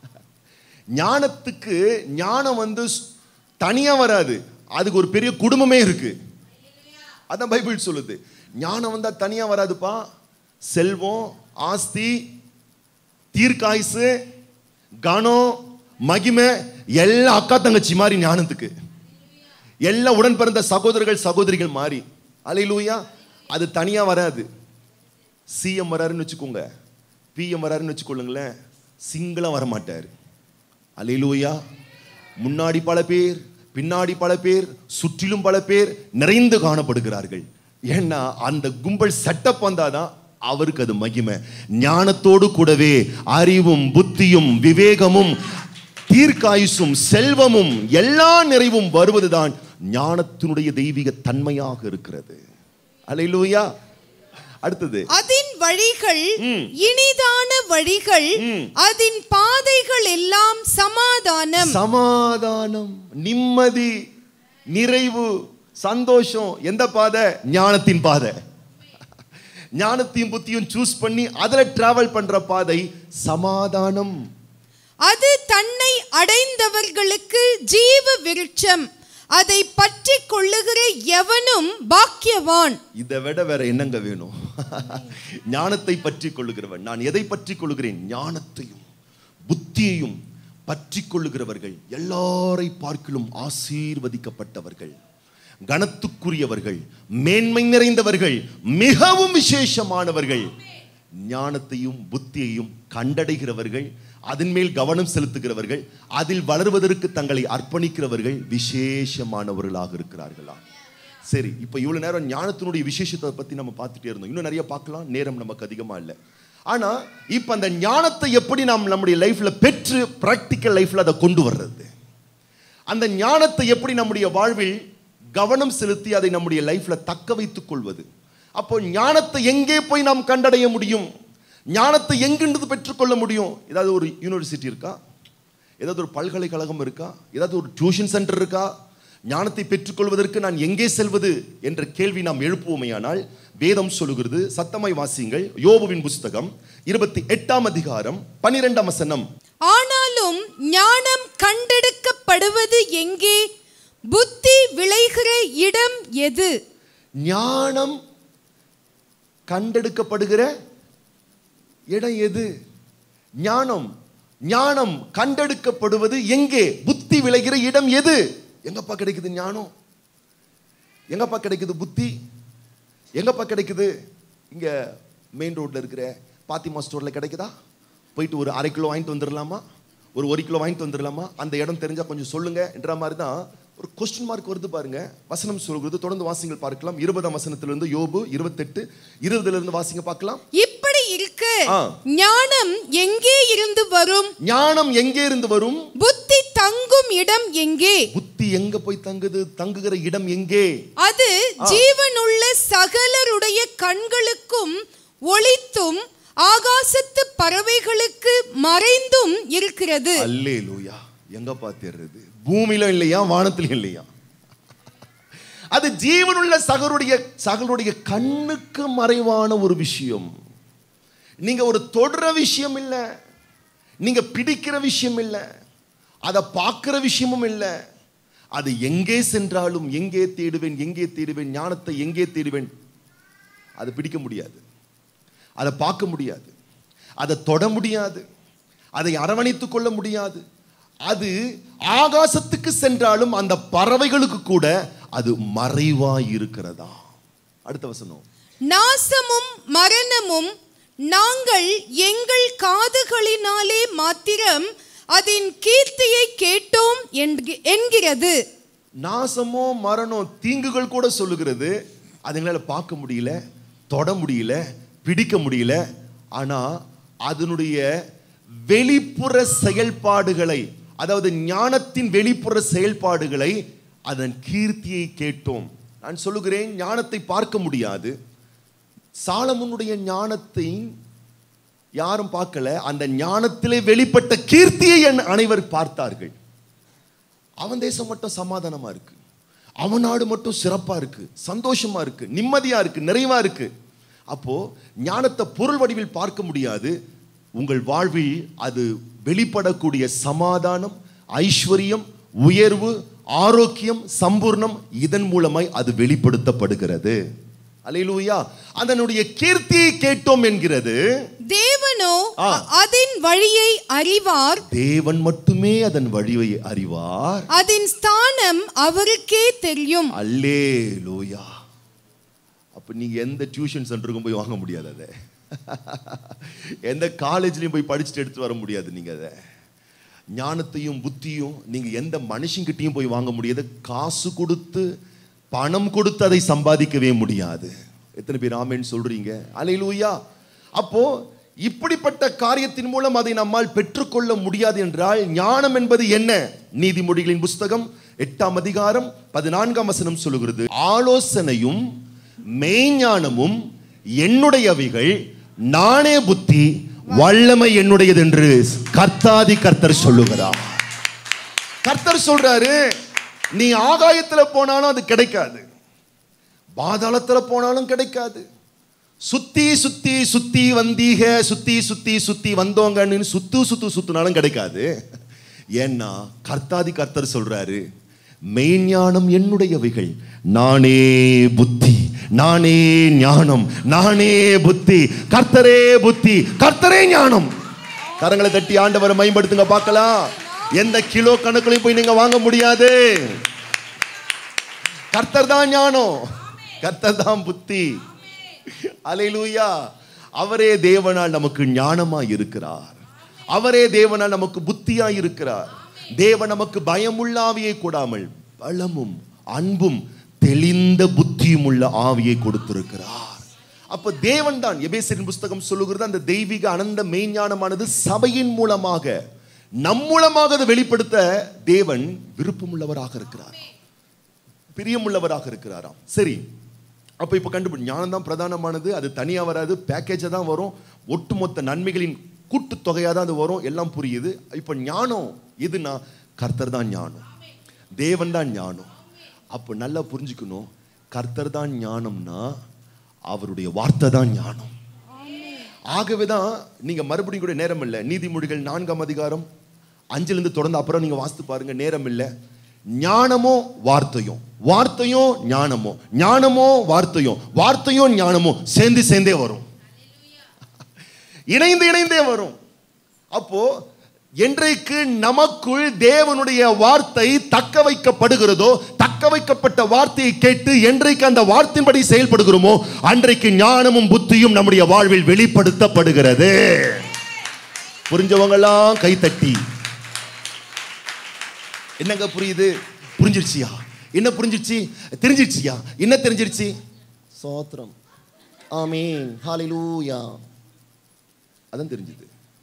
ஞானத்துக்கு ஞானம் வந்து ஸ்- தனியா வராது அதுக்கு ஒரு பெரிய குடும்பமே இருக்கு அதான் பைபிள் சொல்லுது ஞானம் வந்தா தனியா வராதுப்பா செல்வம் ஆஸ்தி தீர்க்காயுசு கனம் மகிமை எல்லாம் அக்கா தங்கச்சி மாதிரி ஞானத்துக்கு எல்லாம் உடன் பிறந்த சகோதரர்கள் சகோதரிகள் மாறி அலையிலூயா அது தனியா வராது சிஎம் வராருன்னு வச்சுக்கோங்க பிஎம் வராருன்னு வச்சுக்கொள்ளுங்களேன் சிங்கிளா வர மாட்டார் அலையிலூயா முன்னாடி பல பேர் பின்னாடி பல பேர் சுற்றிலும் பல பேர் நிறைந்து காணப்படுகிறார்கள் ஏன்னா அந்த கும்பல் செட்டப் வந்தாதான் அவருக்கு அது மகிமை ஞானத்தோடு கூடவே அறிவும் புத்தியும் விவேகமும் தீர்க்காயுசும் செல்வமும் எல்லா நிறைவும் வருவதுதான் ஞானத்தினுடைய தெய்வீக தன்மையாக இருக்கிறது அலையிலூயா அடுத்தது அதின் வழிகள் இனிதான வழிகள் அதின் பாதைகள் எல்லாம் சமாதானம் சமாதானம் நிம்மதி நிறைவு சந்தோஷம் எந்த பாதை ஞானத்தின் பாதை ஞானத்தையும் புத்தியும் சூஸ் பண்ணி அதுல டிராவல் பண்ற பாதை சமாதானம் அது தன்னை அடைந்தவர்களுக்கு ஜீவ விருட்சம் அதை பற்றி கொள்ளுகிற எவனும் பாக்கியவான் இதை விட வேற என்னங்க வேணும் ஞானத்தை பற்றி கொள்ளுகிறவன் நான் எதை பற்றி கொள்ளுகிறேன் ஞானத்தையும் புத்தியையும் பற்றி கொள்ளுகிறவர்கள் எல்லாரை பார்க்கிலும் ஆசீர்வதிக்கப்பட்டவர்கள் கனத்துக்குரியவர்கள் மேன்மை நிறைந்தவர்கள் மிகவும் விசேஷமானவர்கள் ஞானத்தையும் புத்தியையும் கண்டடைகிறவர்கள் அதன் மேல் கவனம் செலுத்துகிறவர்கள் அதில் வளருவதற்கு தங்களை அர்ப்பணிக்கிறவர்கள் விசேஷமானவர்களாக இருக்கிறார்களா சரி இப்போ இவ்வளவு நேரம் ஞானத்தினுடைய விசேஷத்தை பத்தி நம்ம பார்த்துட்டே இருந்தோம் இன்னும் நிறைய பார்க்கலாம் நேரம் நமக்கு அதிகமா இல்லை ஆனா இப்போ அந்த ஞானத்தை எப்படி நாம் நம்முடைய லைஃப்ல பெற்று ப்ராக்டிக்கல் லைஃப்ல அதை கொண்டு வர்றது அந்த ஞானத்தை எப்படி நம்முடைய வாழ்வில் கவனம் செலுத்தி அதை நம்முடைய லைஃப்ல தக்க வைத்துக் கொள்வது அப்போ ஞானத்தை எங்கே போய் நாம் கண்டடைய முடியும் ஞானத்தை எங்கிருந்து பெற்றுக்கொள்ள முடியும் ஏதாவது ஒரு யூனிவர்சிட்டி இருக்கா ஏதாவது ஒரு பல்கலைக்கழகம் இருக்கா ஏதாவது ஒரு டியூஷன் சென்டர் இருக்கா ஞானத்தை பெற்றுக்கொள்வதற்கு நான் எங்கே செல்வது என்ற கேள்வி நாம் எழுப்புவோமையானால் வேதம் சொல்லுகிறது சத்தமாய் வாசியுங்கள் யோபுவின் புஸ்தகம் இருபத்தி எட்டாம் அதிகாரம் பன்னிரெண்டாம் வசனம் ஆனாலும் ஞானம் கண்டெடுக்கப்படுவது எங்கே புத்தி விளைகிற இடம் எது ஞானம் கண்டெடுக்கப்படுகிற இடம் எது ஞானம் ஞானம் கண்டெடுக்கப்படுவது எங்கே புத்தி விளைகிற இடம் எது எங்கப்பா கிடைக்குது ஞானம் எங்கப்பா கிடைக்குது புத்தி எங்கப்பா கிடைக்குது இங்க மெயின் ரோட்ல இருக்கிற பாத்திமா ஸ்டோர்ல கிடைக்குதா போயிட்டு ஒரு அரை கிலோ வாங்கிட்டு வந்துடலாமா ஒரு ஒரு கிலோ வாங்கிட்டு வந்துடலாமா அந்த இடம் தெரிஞ்சா கொஞ்சம் சொல்லுங்க என்ற மாதிரி தான் ஒரு கொஸ்டின் மார்க் வருது பாருங்க வசனம் சொல்கிறது தொடர்ந்து வாசிங்கள் பார்க்கலாம் இருபதாம் வசனத்திலிருந்து யோபு இருபத்தெட்டு இருபதுல இருந்து வாசிங்க பார்க்கலாம் இப்படி இருக்க ஆ. ஞானம் எங்கே இருந்து வரும் ஞானம் எங்கே இருந்து வரும் புத்தி தங்கும் இடம் எங்கே புத்தி எங்க போய் தங்குது தங்குகிற இடம் எங்கே அது ஜீவனுள்ள சகலருடைய கண்களுக்கும் ஒளித்தும் ஆகாசத்து பறவைகளுக்கு மறைந்தும் இருக்கிறது அல்லே லூயா எங்க பார்த்துறது பூமியிலும் இல்லையா வானத்திலும் இல்லையா அது ஜீவனுள்ள சகருடைய சகலுடைய கண்ணுக்கு மறைவான ஒரு விஷயம் நீங்க ஒரு தொடர விஷயம் இல்லை நீங்க பிடிக்கிற விஷயம் இல்லை அதை பார்க்கிற விஷயமும் இல்லை அது எங்கே சென்றாலும் எங்கே தேடுவேன் எங்கே தேடுவேன் ஞானத்தை எங்கே தேடுவேன் அது பிடிக்க முடியாது அதை பார்க்க முடியாது அதை தொட முடியாது அதை அரவணைத்துக் கொள்ள முடியாது அது ஆகாசத்துக்கு சென்றாலும் அந்த பறவைகளுக்கு கூட அது மறைவாய் இருக்கிறதா அடுத்த வசனம் நாசமும் மரணமும் நாங்கள் எங்கள் காதுகளினாலே மாத்திரம் அதன் கீர்த்தியை கேட்டோம் என்க- என்கிறது நாசமோ மரணம் தீங்குகள் கூட சொல்லுகிறது அதுங்களால பார்க்க முடியல தொட முடியல பிடிக்க முடியல ஆனா அதனுடைய வெளிப்புற செயல்பாடுகளை அதாவது ஞானத்தின் வெளிப்புற செயல்பாடுகளை அதன் கீர்த்தியை கேட்டோம் நான் சொல்லுகிறேன் ஞானத்தை பார்க்க முடியாது சாலமுனுடைய ஞானத்தை யாரும் பார்க்கல அந்த ஞானத்திலே வெளிப்பட்ட கீர்த்தியை என் அனைவர் பார்த்தார்கள் அவன் தேசம் மட்டும் சமாதானமா இருக்கு அவன் நாடு மட்டும் சிறப்பா இருக்கு சந்தோஷமா இருக்கு நிம்மதியா இருக்கு நிறைவா இருக்கு அப்போ ஞானத்தை பொருள் வடிவில் பார்க்க முடியாது உங்கள் வாழ்வில் அது வெளிப்படக்கூடிய சமாதானம் ஐஸ்வர்யம் உயர்வு ஆரோக்கியம் சம்பூர்ணம் இதன் மூலமாய் அது வெளிப்படுத்தப்படுகிறது அல்லேலூயா அதனுடைய கீர்த்தியை கேட்டோம் என்கிறது தேவனோ ஆ. அதன் வழியை அறிவார் தேவன் மட்டுமே அதன் வழியை அறிவார் அதன் ஸ்தானம் அவருக்கே தெரியும் அல்லே லோயா அப்போ நீங்கள் எந்த டியூஷன் சென்டருக்கும் போய் வாங்க முடியாது அதை எந்த காலேஜ்லையும் போய் படிச்சுட்டு எடுத்து வர முடியாது நீங்கள் அதை ஞானத்தையும் புத்தியும் நீங்கள் எந்த மனுஷங்கிட்டையும் போய் வாங்க முடியாது காசு கொடுத்து பணம் கொடுத்து அதை சம்பாதிக்கவே முடியாது எத்தனை பேர் ஆமேன்னு சொல்றீங்க அலையிலூயா அப்போ இப்படிப்பட்ட காரியத்தின் மூலம் அதை நம்மால் பெற்றுக்கொள்ள முடியாது என்றால் ஞானம் என்பது என்ன நீதிமொழிகளின் புஸ்தகம் எட்டாம் அதிகாரம் பதினான்காம் வசனம் சொல்லுகிறது ஆலோசனையும் மெய்ஞானமும் என்னுடையவைகள் நானே புத்தி வல்லமை என்னுடையது என்று கர்த்தாதி கர்த்தர் சொல்லுகிறார் கர்த்தர் சொல்றாரு நீ ஆகாயத்துல போனாலும் அது கிடைக்காது பாதாளத்துல போனாலும் கிடைக்காது சுத்தி சுத்தி சுத்தி வந்தீக சுத்தி சுத்தி சுத்தி வந்தோங்கன்னு சுத்து சுத்து சுத்துனாலும் கிடைக்காது ஏன்னா கர்த்தாதி கர்த்தர் சொல்றாரு மெய்ஞானம் என்னுடையவைகள் நானே புத்தி நானே ஞானம் நானே புத்தி கர்த்தரே புத்தி கர்த்தரே ஞானம் கரங்களை தட்டி ஆண்டவரை மேம்படுத்துங்க பார்க்கலாம் எந்த கிலோ கணக்குலையும் போய் நீங்க வாங்க முடியாது கர்த்தர் தான் ஞானம் கர்த்தர் தான் புத்தி அலையிலூயா அவரே தேவனால் நமக்கு ஞானமா இருக்கிறார் அவரே தேவனால் நமக்கு புத்தியா இருக்கிறார் தேவன் நமக்கு பயமுள்ள ஆவியை கூடாமல் பலமும் அன்பும் தெளிந்த புத்தியும் உள்ள ஆவியை கொடுத்திருக்கிறார் அப்ப தேவன் தான் எபேசரின் புஸ்தகம் சொல்லுகிறது அந்த தெய்வீக அனந்த மெய்ஞானமானது சபையின் மூலமாக நம் மூலமாக அதை வெளிப்படுத்த தேவன் விருப்பமுள்ளவராக இருக்கிறார் பிரியமுள்ளவராக இருக்கிறாராம் சரி அப்ப இப்ப கண்டுபிடி ஞானம் தான் பிரதானமானது அது தனியா வராது பேக்கேஜா தான் வரும் ஒட்டுமொத்த நன்மைகளின் கூட்டுத்தொகையா தான் அது வரும் எல்லாம் புரியுது இப்ப ஞானம் எதுனா கர்த்தர் தான் ஞானம் தேவன் தான் ஞானம் அப்ப நல்லா புரிஞ்சுக்கணும் கர்த்தர் தான் ஞானம்னா அவருடைய வார்த்தை தான் ஞானம் ஆகவே தான் நீங்க மறுபடியும் கூட நேரம் இல்லை நீதிமொழிகள் நான்காம் அதிகாரம் அஞ்சிலிருந்து தொடர்ந்து அப்புறம் நீங்க வாசித்து பாருங்க நேரம் இல்லை ஞானமோ வார்த்தையும் வார்த்தையும் ஞானமோ ஞானமோ வார்த்தையும் வார்த்தையும் ஞானமோ சேர்ந்து சேர்ந்தே வரும் இணைந்து இணைந்தே வரும் அப்போ என்றைக்கு நமக்குள் தேவனுடைய வார்த்தை தக்க வைக்கப்படுகிறதோ தக்க வைக்கப்பட்ட வார்த்தையை கேட்டு என்றைக்கு அந்த வார்த்தையின்படி செயல்படுகிறோமோ அன்றைக்கு ஞானமும் புத்தியும் நம்முடைய வாழ்வில் வெளிப்படுத்தப்படுகிறது புரிஞ்சவங்கெல்லாம் கைத்தட்டி என்னங்க புரியுது புரிஞ்சிருச்சியா என்ன புரிஞ்சிருச்சு தெரிஞ்சிருச்சியா என்ன தெரிஞ்சிருச்சு சோத்திரம் ஆமீன் ஹalleluya அதான் தெரிஞ்சது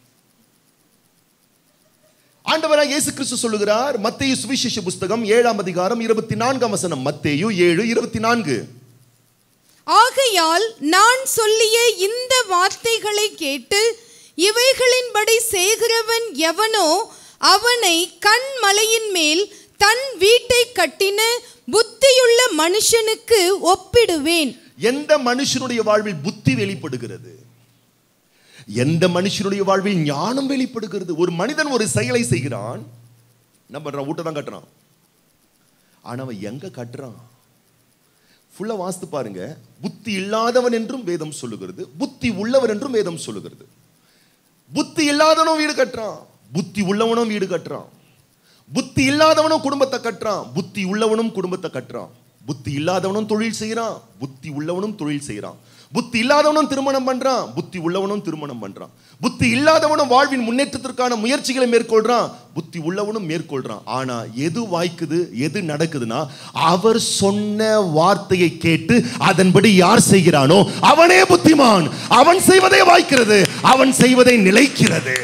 ஆண்டவராக இயேசு கிறிஸ்து சொல்லுகிறார் மத்தேயு சுவிசேஷ புஸ்தகம் ஏழாம் அதிகாரம் இருபத்தி நான்காம் வசனம் மத்தேயு ஏழு இருபத்தி நான்கு ஆகையால் நான் சொல்லிய இந்த வார்த்தைகளை கேட்டு இவைகளின்படி செய்கிறவன் எவனோ அவனை கண்மலையின் மேல் தன் வீட்டை கட்டின புத்தியுள்ள மனுஷனுக்கு ஒப்பிடுவேன் எந்த மனுஷனுடைய வாழ்வில் புத்தி வெளிப்படுகிறது எந்த மனுஷனுடைய வாழ்வில் ஞானம் வெளிப்படுகிறது ஒரு மனிதன் ஒரு செயலை செய்கிறான் என்ன பண்றான் வீட்டை தான் கட்டுறான் ஆனா அவன் எங்க கட்டுறான் ஃபுல்லா வாஸ்து பாருங்க புத்தி இல்லாதவன் என்றும் வேதம் சொல்லுகிறது புத்தி உள்ளவன் என்றும் வேதம் சொல்லுகிறது புத்தி இல்லாதவனும் வீடு கட்டுறான் புத்தி உள்ளவனும் வீடு கட்டுறான் புத்தி இல்லாதவனும் குடும்பத்தை கட்டுறான் புத்தி உள்ளவனும் குடும்பத்தை கட்டுறான் புத்தி இல்லாதவனும் தொழில் செய்யறான் புத்தி உள்ளவனும் தொழில் செய்யறான் புத்தி இல்லாதவனும் திருமணம் பண்றான் புத்தி உள்ளவனும் திருமணம் பண்றான் புத்தி இல்லாதவனும் வாழ்வின் முன்னேற்றத்திற்கான முயற்சிகளை மேற்கொள்றான் புத்தி உள்ளவனும் மேற்கொள்றான் ஆனா எது வாய்க்குது எது நடக்குதுன்னா அவர் சொன்ன வார்த்தையை கேட்டு அதன்படி யார் செய்கிறானோ அவனே புத்திமான் அவன் செய்வதே வாய்க்கிறது அவன் செய்வதை நிலைக்கிறது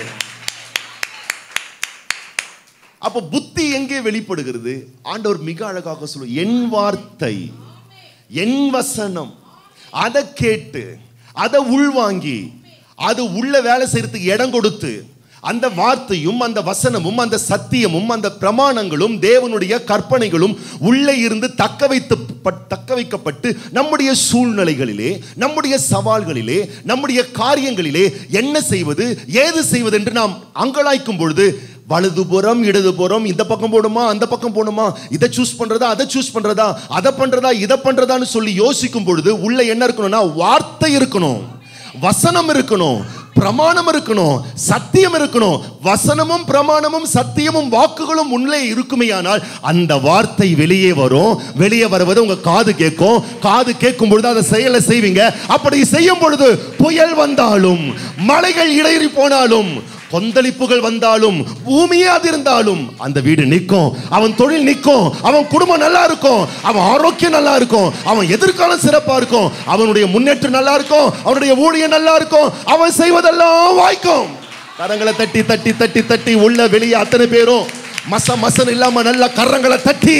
அப்ப புத்தி எங்கே வெளிப்படுகிறது ஆண்டவர் மிக அழகாக சொல்லு என் வார்த்தை என் வசனம் அதை கேட்டு அதை உள்வாங்கி அது உள்ள வேலை செய்யறதுக்கு இடம் கொடுத்து அந்த வார்த்தையும் அந்த வசனமும் அந்த சத்தியமும் அந்த பிரமாணங்களும் தேவனுடைய கற்பனைகளும் உள்ளே இருந்து தக்க வைத்து பட்- தக்க வைக்கப்பட்டு நம்முடைய சூழ்நிலைகளிலே நம்முடைய சவால்களிலே நம்முடைய காரியங்களிலே என்ன செய்வது ஏது செய்வது என்று நாம் அங்கலாய்க்கும் பொழுது வலதுபுறம் இடதுபுறம் இந்த பக்கம் போகணுமா அந்த பக்கம் போகணுமா இதை சூஸ் பண்றதா அதை சூஸ் பண்றதா அதை பண்றதா இதை பண்றதான்னு சொல்லி யோசிக்கும் பொழுது உள்ள என்ன இருக்கணும்னா வார்த்தை இருக்கணும் வசனம் இருக்கணும் பிரமாணம் இருக்கணும் சத்தியம் இருக்கணும் வசனமும் பிரமாணமும் சத்தியமும் வாக்குகளும் உள்ளே இருக்குமேயானால் அந்த வார்த்தை வெளியே வரும் வெளியே வருவது உங்க காது கேட்கும் காது கேட்கும் பொழுது அதை செயலை செய்வீங்க அப்படி செய்யும் பொழுது புயல் வந்தாலும் மலைகள் இடையறி போனாலும் கொந்தளிப்புகள் வந்தாலும் பூமியே அதிர்ந்தாலும் அந்த வீடு நிற்கும் அவன் தொழில் நிற்கும் அவன் குடும்பம் நல்லா இருக்கும் அவன் ஆரோக்கியம் நல்லா இருக்கும் அவன் எதிர்காலம் சிறப்பா இருக்கும் அவனுடைய முன்னேற்றம் நல்லா இருக்கும் அவனுடைய ஊழியம் நல்லா இருக்கும் அவன் செய்வதெல்லாம் வாய்க்கும் கரங்களை தட்டி தட்டி தட்டி தட்டி உள்ள வெளியே அத்தனை பேரும் மச மசன் இல்லாம நல்லா கரங்களை தட்டி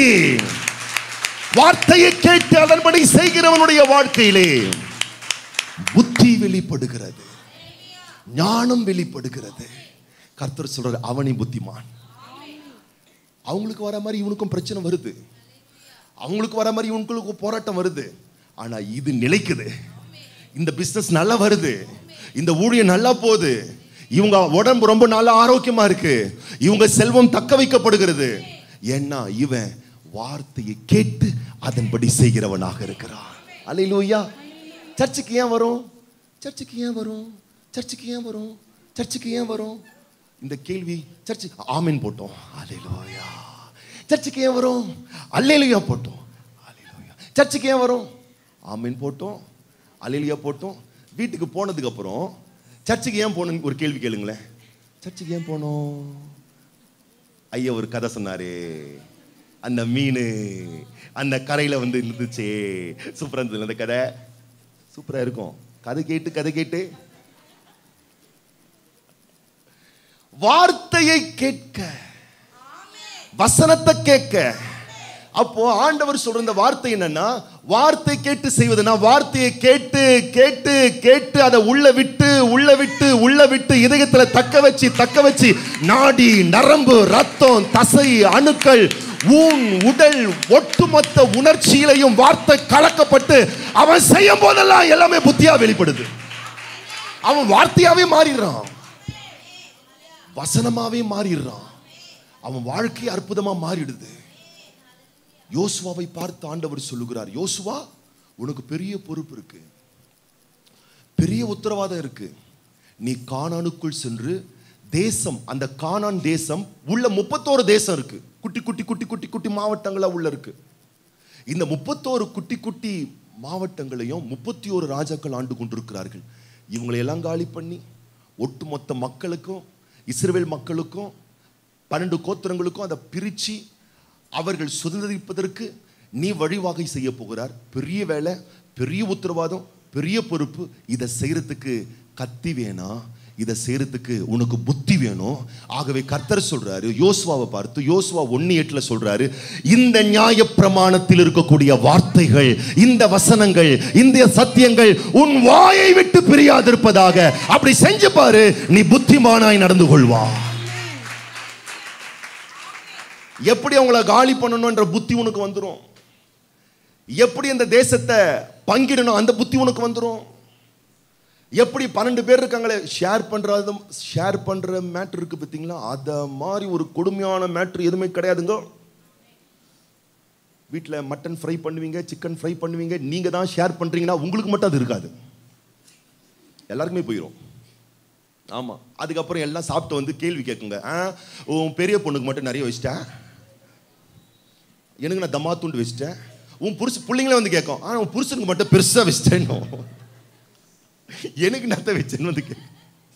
வார்த்தையை கேட்டு அதன்படி செய்கிறவனுடைய வாழ்க்கையிலே புத்தி வெளிப்படுகிறது ஞானம் வெளிப்படுகிறது கர்த்தர் சொல்றாரு அவனி புத்திமான் அவங்களுக்கு வர மாதிரி இவனுக்கும் பிரச்சனை வருது அவங்களுக்கு வர மாதிரி இவனுக்கு போராட்டம் வருது ஆனா இது நிலைக்குது இந்த பிசினஸ் நல்லா வருது இந்த ஊழியம் நல்லா போகுது இவங்க உடம்பு ரொம்ப நல்லா ஆரோக்கியமா இருக்கு இவங்க செல்வம் தக்க வைக்கப்படுகிறது ஏன்னா இவன் வார்த்தையை கேட்டு அதன்படி செய்கிறவனாக இருக்கிறான் அல்லேலூயா சர்ச்சுக்கு ஏன் வரும் சர்ச்சுக்கு ஏன் வரும் சர்ச்சுக்கு ஏன் வரும் சர்ச்சுக்கு ஏன் வரும் இந்த கேள்வி சர்ச்சு ஆமென் போட்டோம் அல்லேலூயா சர்ச்சுக்கு ஏன் வரும் அல்லேலூயா போட்டோம் அல்லேலூயா சர்ச்சுக்கு ஏன் வரும் ஆமீன் போட்டோம் அலிலியா போட்டோம் வீட்டுக்கு போனதுக்கு அப்புறம் சர்ச்சுக்கு ஏன் போகணும்னு ஒரு கேள்வி கேளுங்களேன் சர்ச்சுக்கு ஏன் போனோம் ஐயா ஒரு கதை சொன்னாரு அந்த மீன் அந்த கரையில வந்து இருந்துச்சு சூப்பரா இருந்தது அந்த கதை சூப்பரா இருக்கும் கதை கேட்டு கதை கேட்டு வார்த்தையை கேட்க வசனத்தை கேட்க அப்போ ஆண்டவர் சொல்ற இந்த வார்த்தை என்னன்னா வார்த்தை கேட்டு செய்வதுன்னா வார்த்தையை கேட்டு கேட்டு கேட்டு அதை உள்ள விட்டு உள்ள விட்டு உள்ள விட்டு இதயத்துல தக்க வச்சு தக்க வச்சு நாடி நரம்பு ரத்தம் தசை அணுக்கள் ஊன் உடல் ஒட்டுமொத்த உணர்ச்சியிலையும் வார்த்தை கலக்கப்பட்டு அவன் செய்யும் போதெல்லாம் எல்லாமே புத்தியா வெளிப்படுது அவன் வார்த்தையாவே மாறிடுறான் வசனமாவே மாறிடுறான் அவன் வாழ்க்கை அற்புதமா மாறிடுது யோசுவாவை பார்த்து ஆண்டவர் சொல்லுகிறார் யோசுவா உனக்கு பெரிய பொறுப்பு இருக்கு பெரிய உத்தரவாதம் இருக்கு நீ கானானுக்குள் சென்று தேசம் அந்த கானான் தேசம் உள்ள முப்பத்தோரு தேசம் இருக்கு குட்டி குட்டி குட்டி குட்டி குட்டி மாவட்டங்களா உள்ள இருக்கு இந்த முப்பத்தோரு குட்டி குட்டி மாவட்டங்களையும் முப்பத்தி ஒரு ராஜாக்கள் ஆண்டு கொண்டிருக்கிறார்கள் இவங்களை எல்லாம் காலி பண்ணி ஒட்டுமொத்த மக்களுக்கும் இஸ்ரவேல் மக்களுக்கும் பன்னெண்டு கோத்திரங்களுக்கும் அதை பிரிச்சு அவர்கள் சுதந்திரிப்பதற்கு நீ வழிவகை செய்ய போகிறார் பெரிய வேலை பெரிய உத்தரவாதம் பெரிய பொறுப்பு இதை செய்யறதுக்கு கத்தி வேணாம் இதை செய்யறதுக்கு உனக்கு புத்தி வேணும் ஆகவே கர்த்தர் சொல்றாரு யோசுவாவை பார்த்து யோசுவா ஒன்னு எட்டுல சொல்றாரு இந்த நியாய பிரமாணத்தில் இருக்கக்கூடிய வார்த்தைகள் இந்த வசனங்கள் இந்த சத்தியங்கள் உன் வாயை விட்டு பிரியாதிருப்பதாக அப்படி செஞ்சு பாரு நீ புத்திமானாய் நடந்து கொள்வா எப்படி அவங்கள காலி பண்ணணும்ன்ற புத்தி உனக்கு வந்துடும் எப்படி அந்த தேசத்தை பங்கிடணும் அந்த புத்தி உனக்கு வந்துடும் எப்படி பன்னெண்டு பேர் இருக்காங்களே ஷேர் பண்றது ஷேர் பண்ற மேட்ரு இருக்கு பார்த்தீங்களா அத மாதிரி ஒரு கொடுமையான மேட்ரு எதுவுமே கிடையாதுங்க வீட்டில் மட்டன் ஃப்ரை பண்ணுவீங்க சிக்கன் ஃப்ரை பண்ணுவீங்க நீங்க தான் ஷேர் பண்றீங்கன்னா உங்களுக்கு மட்டும் அது இருக்காது எல்லாருக்குமே போயிடும் ஆமா அதுக்கப்புறம் எல்லாம் சாப்பிட்டு வந்து கேள்வி கேட்குங்க ஆ உன் பெரிய பொண்ணுக்கு மட்டும் நிறைய வச்சிட்டேன் எனக்கு நான் தம்மா துண்டு வச்சிட்டேன் உன் புருஷ பிள்ளைங்களே வந்து கேட்கும் ஆ உன் புருஷனுக்கு மட்டும் பெருசா வச்சிட்டேன்னு எனக்கு நத்த வச்சேன்னு வந்து கேட்கும்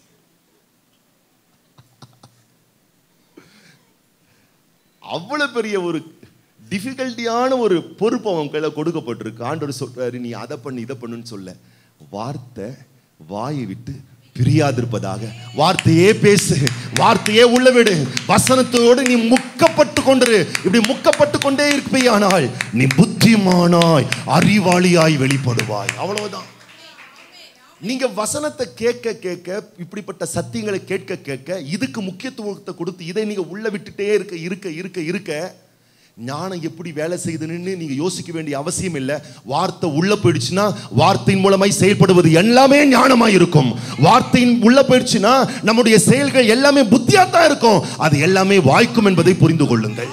அவ்வளவு பெரிய ஒரு டிஃபிகல்ட்டியான ஒரு பொறுப்பு அவன் கையில கொடுக்கப்பட்டிருக்கு ஆண்டவர் சொல்றாரு நீ அதை பண்ணு இதை பண்ணுன்னு சொல்ல வார்த்தை வாயை விட்டு பிரியாதிருப்பதாக வார்த்தையே பேசு வார்த்தையே உள்ள விடு வசனத்தோடு நீ முக்கப்பட்டு கொண்டிரு இப்படி முக்கப்பட்டு கொண்டே இருப்பையானால் நீ புத்திமானாய் அறிவாளியாய் வெளிப்படுவாய் அவ்வளவுதான் நீங்க வசனத்தை கேட்க கேட்க இப்படிப்பட்ட சத்தியங்களை கேட்க கேட்க இதுக்கு முக்கியத்துவத்தை கொடுத்து இதை நீங்க உள்ள விட்டுட்டே இருக்க இருக்க இருக்க இருக்க ஞானம் எப்படி வேலை செய்யுதுன்னு நீங்க யோசிக்க வேண்டிய அவசியம் இல்லை வார்த்தை உள்ள போயிடுச்சுன்னா வார்த்தையின் மூலமாய் செயல்படுவது எல்லாமே ஞானமாய் இருக்கும் வார்த்தையின் உள்ள போயிடுச்சுன்னா நம்முடைய செயல்கள் எல்லாமே புத்தியாத்தான் இருக்கும் அது எல்லாமே வாய்க்கும் என்பதை புரிந்து கொள்ளுங்கள்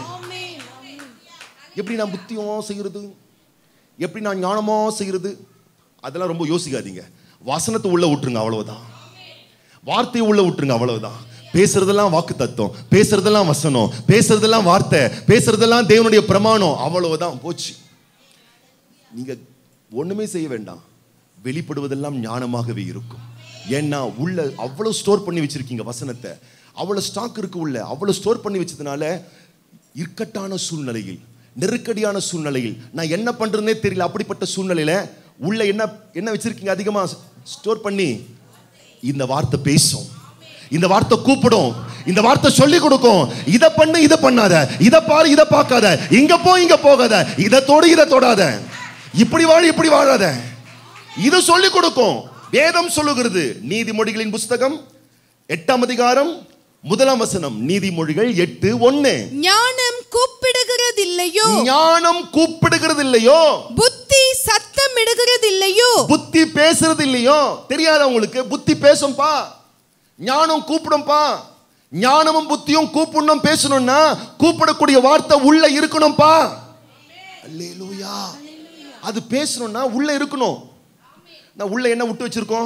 எப்படி நான் புத்தியோ செய்யறது எப்படி நான் ஞானமோ செய்யறது அதெல்லாம் ரொம்ப யோசிக்காதீங்க வசனத்தை உள்ள விட்டுருங்க அவ்வளவுதான் வார்த்தையை உள்ள விட்டுருங்க அவ்வளவுதான் பேசுறதெல்லாம் வாக்கு தத்துவம் பேசுறதெல்லாம் வசனம் பேசுறதெல்லாம் வார்த்தை பேசுறதெல்லாம் தேவனுடைய பிரமாணம் அவ்வளவுதான் போச்சு நீங்க ஒண்ணுமே செய்ய வேண்டாம் வெளிப்படுவதெல்லாம் ஞானமாகவே இருக்கும் ஏன்னா உள்ள அவ்வளவு ஸ்டோர் பண்ணி வச்சிருக்கீங்க வசனத்தை அவ்வளவு ஸ்டாக் இருக்கு உள்ள அவ்வளவு ஸ்டோர் பண்ணி வச்சதுனால இக்கட்டான சூழ்நிலையில் நெருக்கடியான சூழ்நிலையில் நான் என்ன பண்றதுனே தெரியல அப்படிப்பட்ட சூழ்நிலையில உள்ள என்ன என்ன வச்சிருக்கீங்க அதிகமா ஸ்டோர் பண்ணி இந்த வார்த்தை பேசும் இந்த வார்த்தை கூப்பிடும் இந்த வார்த்தை சொல்லி கொடுக்கும் இதை பண்ணு இதை பண்ணாத இதை பாரு இதை பார்க்காத இங்க போ இங்க போகாத இதை தொடு இதை தொடாத இப்படி வாழ இப்படி வாழாத இது சொல்லி கொடுக்கும் வேதம் சொல்லுகிறது நீதிமொழிகளின் புஸ்தகம் எட்டாம் அதிகாரம் முதலாம் வசனம் நீதிமொழிகள் எட்டு ஒன்னு ஞானம் கூப்பிடுகிறதில்லையோ ஞானம் கூப்பிடுகிறது இல்லையோ புத்தி சத்தமிடுகிறதில்லையோ புத்தி பேசுறது இல்லையோ தெரியாத உங்களுக்கு புத்தி பேசும்பா ஞானம் கூப்பிடும்பா ஞானமும் புத்தியும் கூப்பிடணும் பேசணும்னா கூப்பிடக்கூடிய வார்த்தை உள்ள இருக்கணும்பா அல்லேலூயா அது பேசணும்னா உள்ள இருக்கணும் நான் உள்ள என்ன விட்டு வச்சிருக்கோம்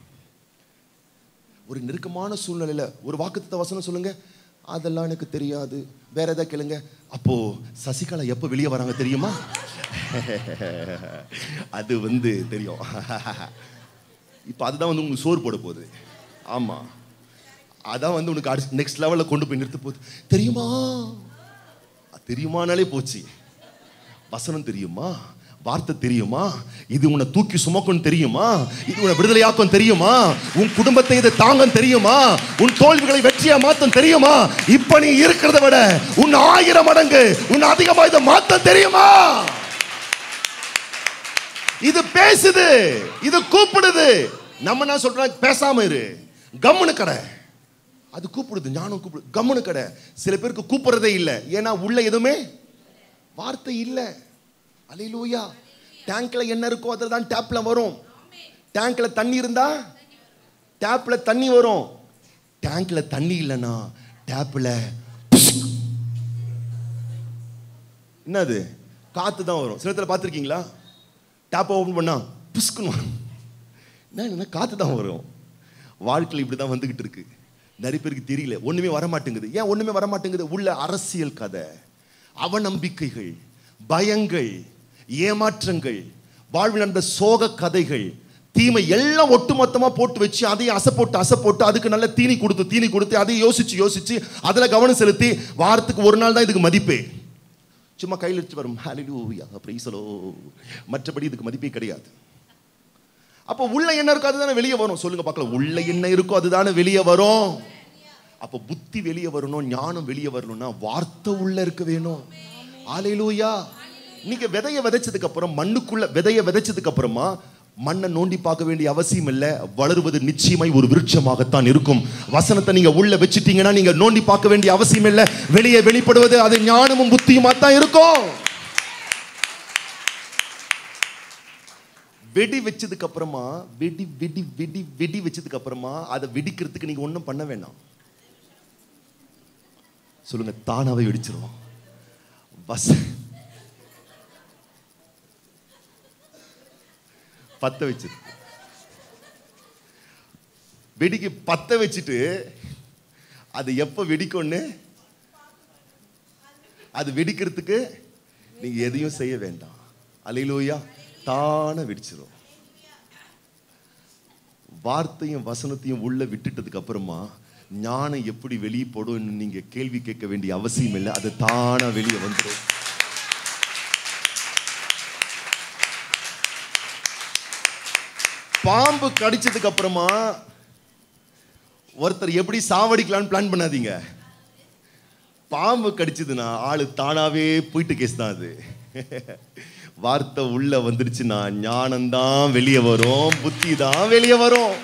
ஒரு நெருக்கமான சூழ்நிலையில ஒரு வாக்குத்த வசனம் சொல்லுங்க அதெல்லாம் எனக்கு தெரியாது வேற எதாவது கேளுங்க அப்போ சசிகலா எப்போ வெளியே வராங்க தெரியுமா அது வந்து தெரியும் இப்போ அதுதான் வந்து உங்களுக்கு சோறு போட போகுது ஆமா அதான் வந்து உனக்கு அடுத்த நெக்ஸ்ட் லெவலில் கொண்டு போய் நிறுத்த போகுது தெரியுமா அது தெரியுமானாலே போச்சு வசனம் தெரியுமா வார்த்தை தெரியுமா இது உன்னை தூக்கி சுமக்கும் தெரியுமா இது உன்னை விடுதலையாக்கும் தெரியுமா உன் குடும்பத்தை இது தாங்கும் தெரியுமா உன் தோல்விகளை வெற்றியா மாத்தும் தெரியுமா இப்ப நீ இருக்கிறத விட உன் ஆயிரம் மடங்கு உன் அதிகமா இதை மாத்த தெரியுமா இது பேசுது இது கூப்பிடுது நம்ம என்ன சொல்றோம் பேசாம இரு கம்முனு கடை அது கூப்பிடுது ஞானம் கூப்பிடுது கம்முனு கடை சில பேருக்கு கூப்பிடுறதே இல்லை ஏன்னா உள்ள எதுவுமே வார்த்தை இல்லை அலையிலூயா டேங்க்ல என்ன இருக்கோ அதில் தான் டேப்ல வரும் டேங்க்ல தண்ணி இருந்தா டேப்ல தண்ணி வரும் டேங்க்ல தண்ணி இல்லைன்னா டேப்ல என்னது காத்து தான் வரும் சில இடத்துல பார்த்துருக்கீங்களா டேப்பை ஓப்பன் பண்ணா புஸ்குன்னு வரும். என்ன என்ன காத்து தான் வரும் வாழ்க்கையில் இப்படி தான் வந்துகிட்டு இருக்கு நிறைய பேருக்கு தெரியல ஒண்ணுமே வர மாட்டேங்குது ஏன் ஒண்ணுமே வர மாட்டேங்குது உள்ள அரசியல் கதை அவநம்பிக்கைகள் பயங்கள் ஏமாற்றங்கள் வாழ்வில் நடந்த சோக கதைகள் தீமை எல்லாம் ஒட்டுமொத்தமா போட்டு வச்சு அதையும் அசை போட்டு அசை போட்டு அதுக்கு நல்ல தீனி கொடுத்து தீனி கொடுத்து அதையும் யோசிச்சு யோசிச்சு அதுல கவனம் செலுத்தி வாரத்துக்கு ஒரு நாள் தான் இதுக்கு மதிப்பே சும்மா கையில் எடுத்து வரும் ஹalleluya praise the Lord. மற்றபடி இதுக்கு மதிப்பே கிடையாது அப்போ உள்ள என்ன இருக்கோ அதுதானே வெளியே வரும் சொல்லுங்க பார்க்கலாம் உள்ள என்ன இருக்கோ அதுதானே வெளியே வரும் அப்போ புத்தி வெளியே வரணும் ஞானம் வெளியே வரணும்னா வார்த்தை உள்ள இருக்க வேணும் ஆலையிலூயா நீங்க விதைய விதைச்சதுக்கு அப்புறம் மண்ணுக்குள்ள விதைய விதைச்சதுக்கு அப்புறமா மண்ணை நோண்டி பார்க்க வேண்டிய அவசியம் இல்லை வளருவது நிச்சயமாய் ஒரு விருட்சமாகத்தான் இருக்கும் வசனத்தை நீங்க உள்ள வச்சுட்டீங்கன்னா நீங்க நோண்டி பார்க்க வேண்டிய அவசியம் இல்லை வெளியே வெளிப்படுவது அது ஞானமும் புத்தியுமா தான் இருக்கும் வெடி வச்சதுக்கு அப்புறமா வெடி வெடி வெடி வெடி வச்சதுக்கு அப்புறமா அதை வெடிக்கிறதுக்கு நீங்க ஒன்றும் பண்ண வேண்டாம் சொல்லுங்க தானாவே வெடிச்சிரும் பஸ் பத்த வச்சு வெடிக்கு பத்த வச்சுட்டு அது எப்போ வெடிக்கும்னு அது வெடிக்கிறதுக்கு நீங்க எதையும் செய்ய வேண்டாம் அலையிலோயா தானே வெடிச்சிரும் வார்த்தையும் வசனத்தையும் உள்ள விட்டுட்டதுக்கு அப்புறமா ஞானம் எப்படி வெளியே போடும்னு நீங்க கேள்வி கேட்க வேண்டிய அவசியம் இல்லை அது தானா வெளியே வந்துடும் பாம்பு கடிச்சதுக்கு அப்புறமா ஒருத்தர் எப்படி சாவடிக்கலாம்னு பிளான் பண்ணாதீங்க பாம்பு கடிச்சதுன்னா ஆளு தானாவே போயிட்டு கேஸ் தான் அது வார்த்தை உள்ள வந்துருச்சுன்னா ஞானம்தான் வெளியே வரும் புத்தி தான் வெளியே வரும்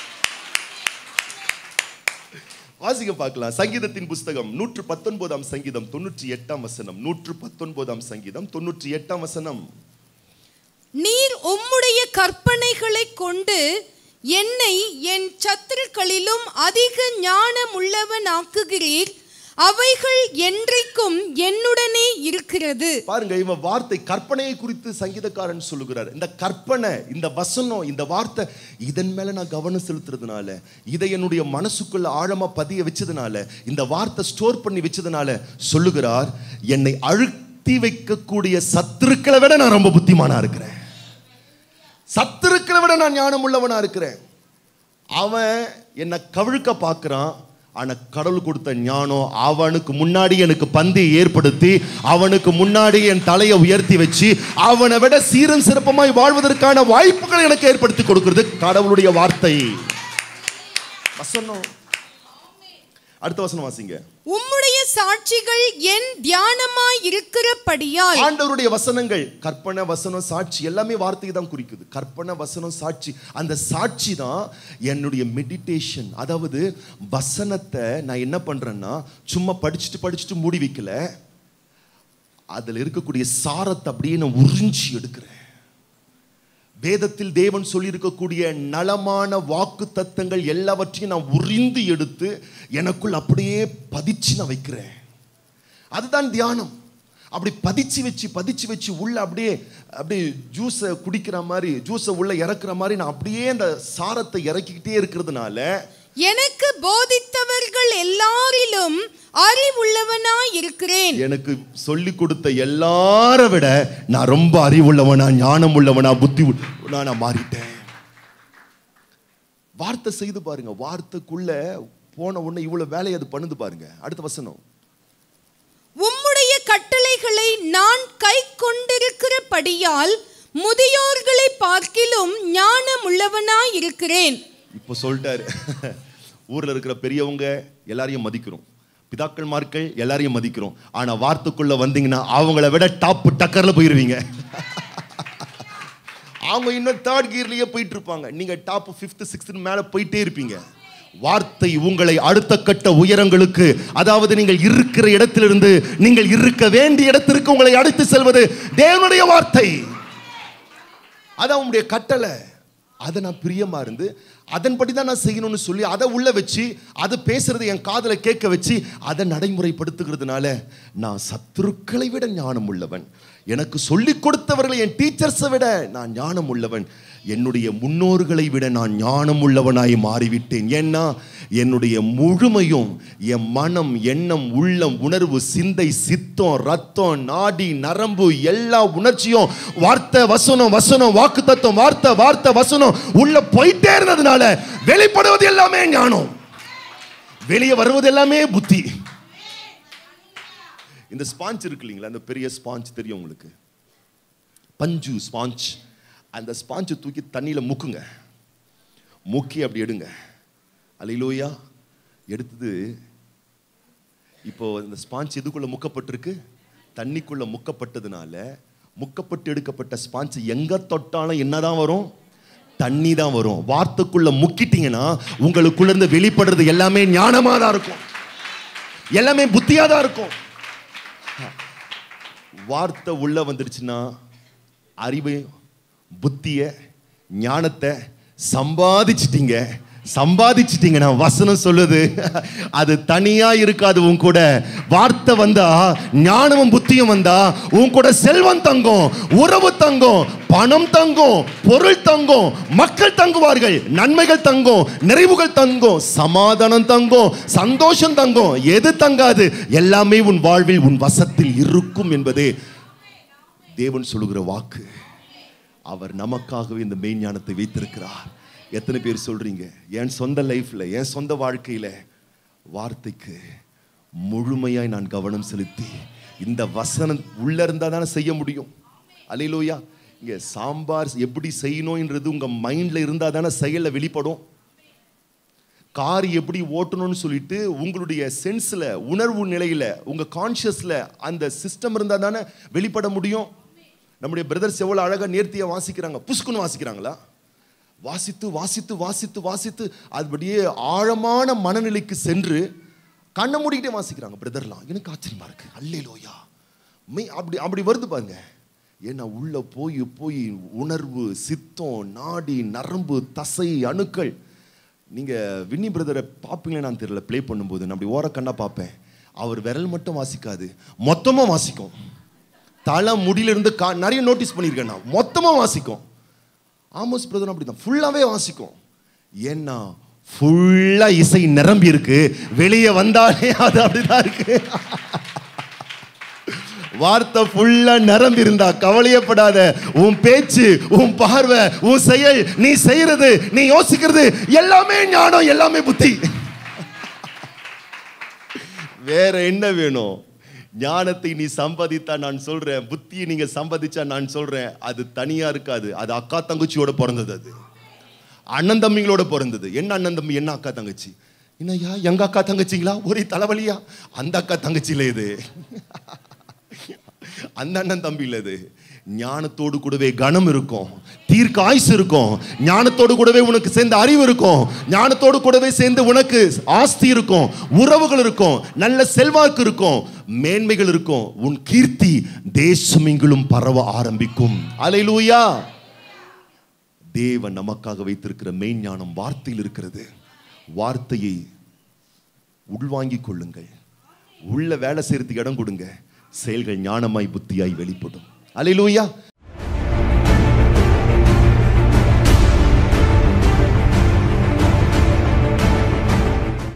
வாசிக்க பார்க்கலாம் சங்கீதத்தின் புஸ்தகம் நூற்று பத்தொன்பதாம் சங்கீதம் தொண்ணூற்றி எட்டாம் வசனம் நூற்று பத்தொன்பதாம் சங்கீதம் தொண்ணூற்றி எட்டாம் வசனம் நீர் உம்முடைய கற்பனைகளை கொண்டு என்னை என் சத்துருக்களிலும் அதிக ஞானம் உள்ளவனாக்குகிறீர் அவைகள் என்றைக்கும் என்னுடனே இருக்கிறது பாருங்க இவன் வார்த்தை கற்பனையை குறித்து சங்கீதக்காரன் சொல்லுகிறார் இந்த கற்பனை இந்த வசனம் இந்த வார்த்தை இதன் மேல நான் கவனம் செலுத்துறதுனால இதை என்னுடைய மனசுக்குள்ள ஆழமா பதிய வச்சதுனால இந்த வார்த்தை ஸ்டோர் பண்ணி வச்சதுனால சொல்லுகிறார் என்னை அழுத்தி வைக்கக்கூடிய சத்துருக்களை விட நான் ரொம்ப புத்திமானா இருக்கிறேன் சத்துருக்களை விட நான் ஞானம் உள்ளவனா இருக்கிறேன் அவன் என்னை கவிழ்க்க பார்க்கறான் ஆனா கடவுள் கொடுத்த ஞானம் அவனுக்கு முன்னாடி எனக்கு பந்தி ஏற்படுத்தி அவனுக்கு முன்னாடி என் தலையை உயர்த்தி வச்சு அவனை விட சீரும் சிறப்புமாய் வாழ்வதற்கான வாய்ப்புகளை எனக்கு ஏற்படுத்தி கொடுக்கிறது கடவுளுடைய வார்த்தை வசனம் அடுத்த வசனம் வாசிங்க உம்முடைய சாட்சிகள் என் தியானமாய் இருக்கிறபடியால் ஆண்டவருடைய வசனங்கள் கற்பனை வசனம் சாட்சி எல்லாமே வார்த்தையை தான் குறிக்குது கற்பனை வசனம் சாட்சி அந்த சாட்சி தான் என்னுடைய மெடிடேஷன் அதாவது வசனத்தை நான் என்ன பண்றேன்னா சும்மா படிச்சுட்டு படிச்சுட்டு மூடி வைக்கல அதில் இருக்கக்கூடிய சாரத்தை அப்படியே நான் உறிஞ்சி எடுக்கிறேன் வேதத்தில் தேவன் சொல்லியிருக்கக்கூடிய நலமான வாக்கு தத்தங்கள் எல்லாவற்றையும் நான் உறிந்து எடுத்து எனக்குள் அப்படியே பதிச்சு நான் வைக்கிறேன் அதுதான் தியானம் அப்படி பதிச்சு வச்சு பதிச்சு வச்சு உள்ள அப்படியே அப்படியே ஜூஸை குடிக்கிற மாதிரி ஜூஸை உள்ள இறக்குற மாதிரி நான் அப்படியே அந்த சாரத்தை இறக்கிக்கிட்டே இருக்கிறதுனால எனக்கு போதித்தவர்கள் எல்லாரிலும் அறிவுள்ளவனாய் இருக்கிறேன் எனக்கு சொல்லி கொடுத்த எல்லாரை விட நான் ரொம்ப அறிவுள்ளவனா ஞானம் உள்ளவனா புத்தி உள்ளவனா நான் மாறிட்டேன் வார்த்தை செய்து பாருங்க வார்த்தைக்குள்ள போன உடனே இவ்வளவு வேலையை அது பண்ணுது பாருங்க அடுத்த வசனம் உம்முடைய கட்டளைகளை நான் கை கொண்டிருக்கிறபடியால் முதியோர்களை பார்க்கிலும் ஞானம் உள்ளவனாய் இருக்கிறேன் இப்போ சொல்லிட்டாரு ஊர்ல இருக்கிற பெரியவங்க எல்லாரையும் மதிக்கிறோம் பிதாக்கள்மார்கள் எல்லாரையும் மதிக்கிறோம் ஆனா வார்த்தைக்குள்ள வந்தீங்கன்னா அவங்கள விட டாப் டக்கர்ல போயிருவீங்க அவங்க இன்னும் தேர்ட் கியர்லயே போயிட்டு இருப்பாங்க நீங்க டாப் ஃபிஃப்த் சிக்ஸ்த் மேல போயிட்டே இருப்பீங்க வார்த்தை உங்களை அடுத்த கட்ட உயரங்களுக்கு அதாவது நீங்கள் இருக்கிற இடத்திலிருந்து நீங்கள் இருக்க வேண்டிய இடத்திற்கு உங்களை அழைத்து செல்வது தேவனுடைய வார்த்தை அது அவனுடைய கட்டளை அதை நான் பிரியமா இருந்து அதன்படி தான் நான் செய்யணும்னு சொல்லி அதை உள்ள வச்சு அதை பேசுறது என் காதுல கேட்க வச்சு அதை நடைமுறைப்படுத்துகிறதுனால நான் சத்துருக்களை விட ஞானம் உள்ளவன் எனக்கு சொல்லிக் கொடுத்தவர்களை என் டீச்சர்ஸை விட நான் ஞானம் உள்ளவன் என்னுடைய முன்னோர்களை விட நான் ஞானம் உள்ளவனாய் மாறிவிட்டேன் ஏன்னா என்னுடைய முழுமையும் என் மனம் எண்ணம் உள்ளம் உணர்வு சிந்தை சித்தம் ரத்தம் நாடி நரம்பு எல்லா உணர்ச்சியும் வார்த்தை வசனம் வசனம் வாக்கு தத்துவம் வார்த்தை வார்த்தை வசனம் உள்ள போயிட்டே இருந்ததுனால வெளிப்படுவது எல்லாமே ஞானம் வெளியே வருவது எல்லாமே புத்தி இந்த ஸ்பாஞ்ச் இருக்கு இல்லைங்களா அந்த பெரிய ஸ்பாஞ்ச் தெரியும் உங்களுக்கு பஞ்சு ஸ்பாஞ்ச் அந்த ஸ்பாஞ்சை தூக்கி தண்ணியில் முக்குங்க முக்கி அப்படி எடுங்க அலையிலோயா எடுத்தது இப்போ இந்த ஸ்பாஞ்ச் எதுக்குள்ள முக்கப்பட்டிருக்கு தண்ணிக்குள்ள முக்கப்பட்டதுனால முக்கப்பட்டு எடுக்கப்பட்ட ஸ்பாஞ்ச் எங்க தொட்டாலும் என்னதான் வரும் தண்ணி தான் வரும் வார்த்தைக்குள்ள முக்கிட்டீங்கன்னா உங்களுக்குள்ள இருந்து வெளிப்படுறது எல்லாமே ஞானமா தான் இருக்கும் எல்லாமே புத்தியா தான் இருக்கும் வார்த்தை உள்ள வந்துருச்சுன்னா அறிவை புத்திய ஞானத்தை சம்பாதிச்சிட்டீங்க சம்பாதிச்சிட்டீங்கன்னா வசனம் சொல்லுது அது தனியா இருக்காது உன் கூட வார்த்தை வந்தா ஞானமும் புத்தியும் வந்தா உன் கூட செல்வம் தங்கும் உறவு தங்கும் பணம் தங்கும் பொருள் தங்கும் மக்கள் தங்குவார்கள் நன்மைகள் தங்கும் நிறைவுகள் தங்கும் சமாதானம் தங்கும் சந்தோஷம் தங்கும் எது தங்காது எல்லாமே உன் வாழ்வில் உன் வசத்தில் இருக்கும் என்பதே தேவன் சொல்லுகிற வாக்கு அவர் நமக்காகவே இந்த மெய்ஞானத்தை வைத்திருக்கிறார் எத்தனை பேர் சொல்றீங்க என் சொந்த லைஃப்ல என் சொந்த வாழ்க்கையில வார்த்தைக்கு முழுமையாய் நான் கவனம் செலுத்தி இந்த வசனம் உள்ள இருந்தா தானே செய்ய முடியும் அலையிலோயா இங்க சாம்பார் எப்படி செய்யணும்ன்றது உங்க மைண்ட்ல இருந்தா தானே செயல்ல வெளிப்படும் கார் எப்படி ஓட்டணும்னு சொல்லிட்டு உங்களுடைய சென்ஸ்ல உணர்வு நிலையில உங்க கான்ஷியஸ்ல அந்த சிஸ்டம் இருந்தா தானே வெளிப்பட முடியும் நம்முடைய பிரதர்ஸ் எவ்வளவு அழகா நேர்த்தியா வாசிக்கிறாங்க புஷ்குன்னு வாசிக்கிறாங்களா வாசித்து வாசித்து வாசித்து வாசித்து அதுபடியே ஆழமான மனநிலைக்கு சென்று கண்ணை மூடிக்கிட்டே வாசிக்கிறாங்க பிரதர்லாம் எனக்கு ஆச்சரியமா இருக்கு அல்லேலோயா மெய் அப்படி அப்படி வருது பாருங்க ஏன்னா உள்ள போய் போய் உணர்வு சித்தம் நாடி நரம்பு தசை அணுக்கள் நீங்க வின்னி பிரதரை பார்ப்பீங்களே நான் தெரியல ப்ளே பண்ணும்போது நான் அப்படி ஓரக்கண்ணா பார்ப்பேன் அவர் விரல் மட்டும் வாசிக்காது மொத்தமா வாசிக்கும் தலை முடியிலிருந்து கா நிறைய நோட்டீஸ் பண்ணியிருக்கேன் நான் மொத்தமா வாசிக்கும் ஆமோஸ் பிரதர் அப்படிதான் ஃபுல்லாவே வாசிக்கும் ஏன்னா ஃபுல்லா இசை நிரம்பி இருக்கு வெளியே வந்தாலே அது அப்படிதான் இருக்கு வார்த்தை ஃபுல்லா நிரம்பி இருந்தா கவலையப்படாத உன் பேச்சு உன் பார்வை உன் செயல் நீ செய்யறது நீ யோசிக்கிறது எல்லாமே ஞானம் எல்லாமே புத்தி வேற என்ன வேணும் ஞானத்தை நீ சம்பாதித்தா நான் சொல்றேன் புத்தியை நீங்க சம்பாதிச்சா நான் சொல்றேன் அது தனியா இருக்காது அது அக்கா தங்கச்சியோட பிறந்தது அது அண்ணன் தம்பிங்களோட பிறந்தது என்ன அண்ணன் தம்பி என்ன அக்கா தங்கச்சி என்னய்யா எங்க அக்கா தங்கச்சிங்களா ஒரே தலைவலியா அந்த அக்கா தங்கச்சியில இது அந்த அண்ணன் தம்பி இல்ல இது ஞானத்தோடு கூடவே கனம் இருக்கும் தீர்க்க ஆயுசு இருக்கும் ஞானத்தோடு கூடவே உனக்கு சேர்ந்த அறிவு இருக்கும் ஞானத்தோடு கூடவே சேர்ந்து உனக்கு ஆஸ்தி இருக்கும் உறவுகள் இருக்கும் நல்ல செல்வாக்கு இருக்கும் மேன்மைகள் இருக்கும் உன் கீர்த்தி தேசமெங்கிலும் பரவ ஆரம்பிக்கும் அலையிலூயா தேவன் நமக்காக வைத்திருக்கிற மெய்ஞானம் வார்த்தையில் இருக்கிறது வார்த்தையை உள்வாங்கிக் கொள்ளுங்கள் உள்ள வேலை செய்யறதுக்கு இடம் கொடுங்க செயல்கள் ஞானமாய் புத்தியாய் வெளிப்படும் அலையிலூயா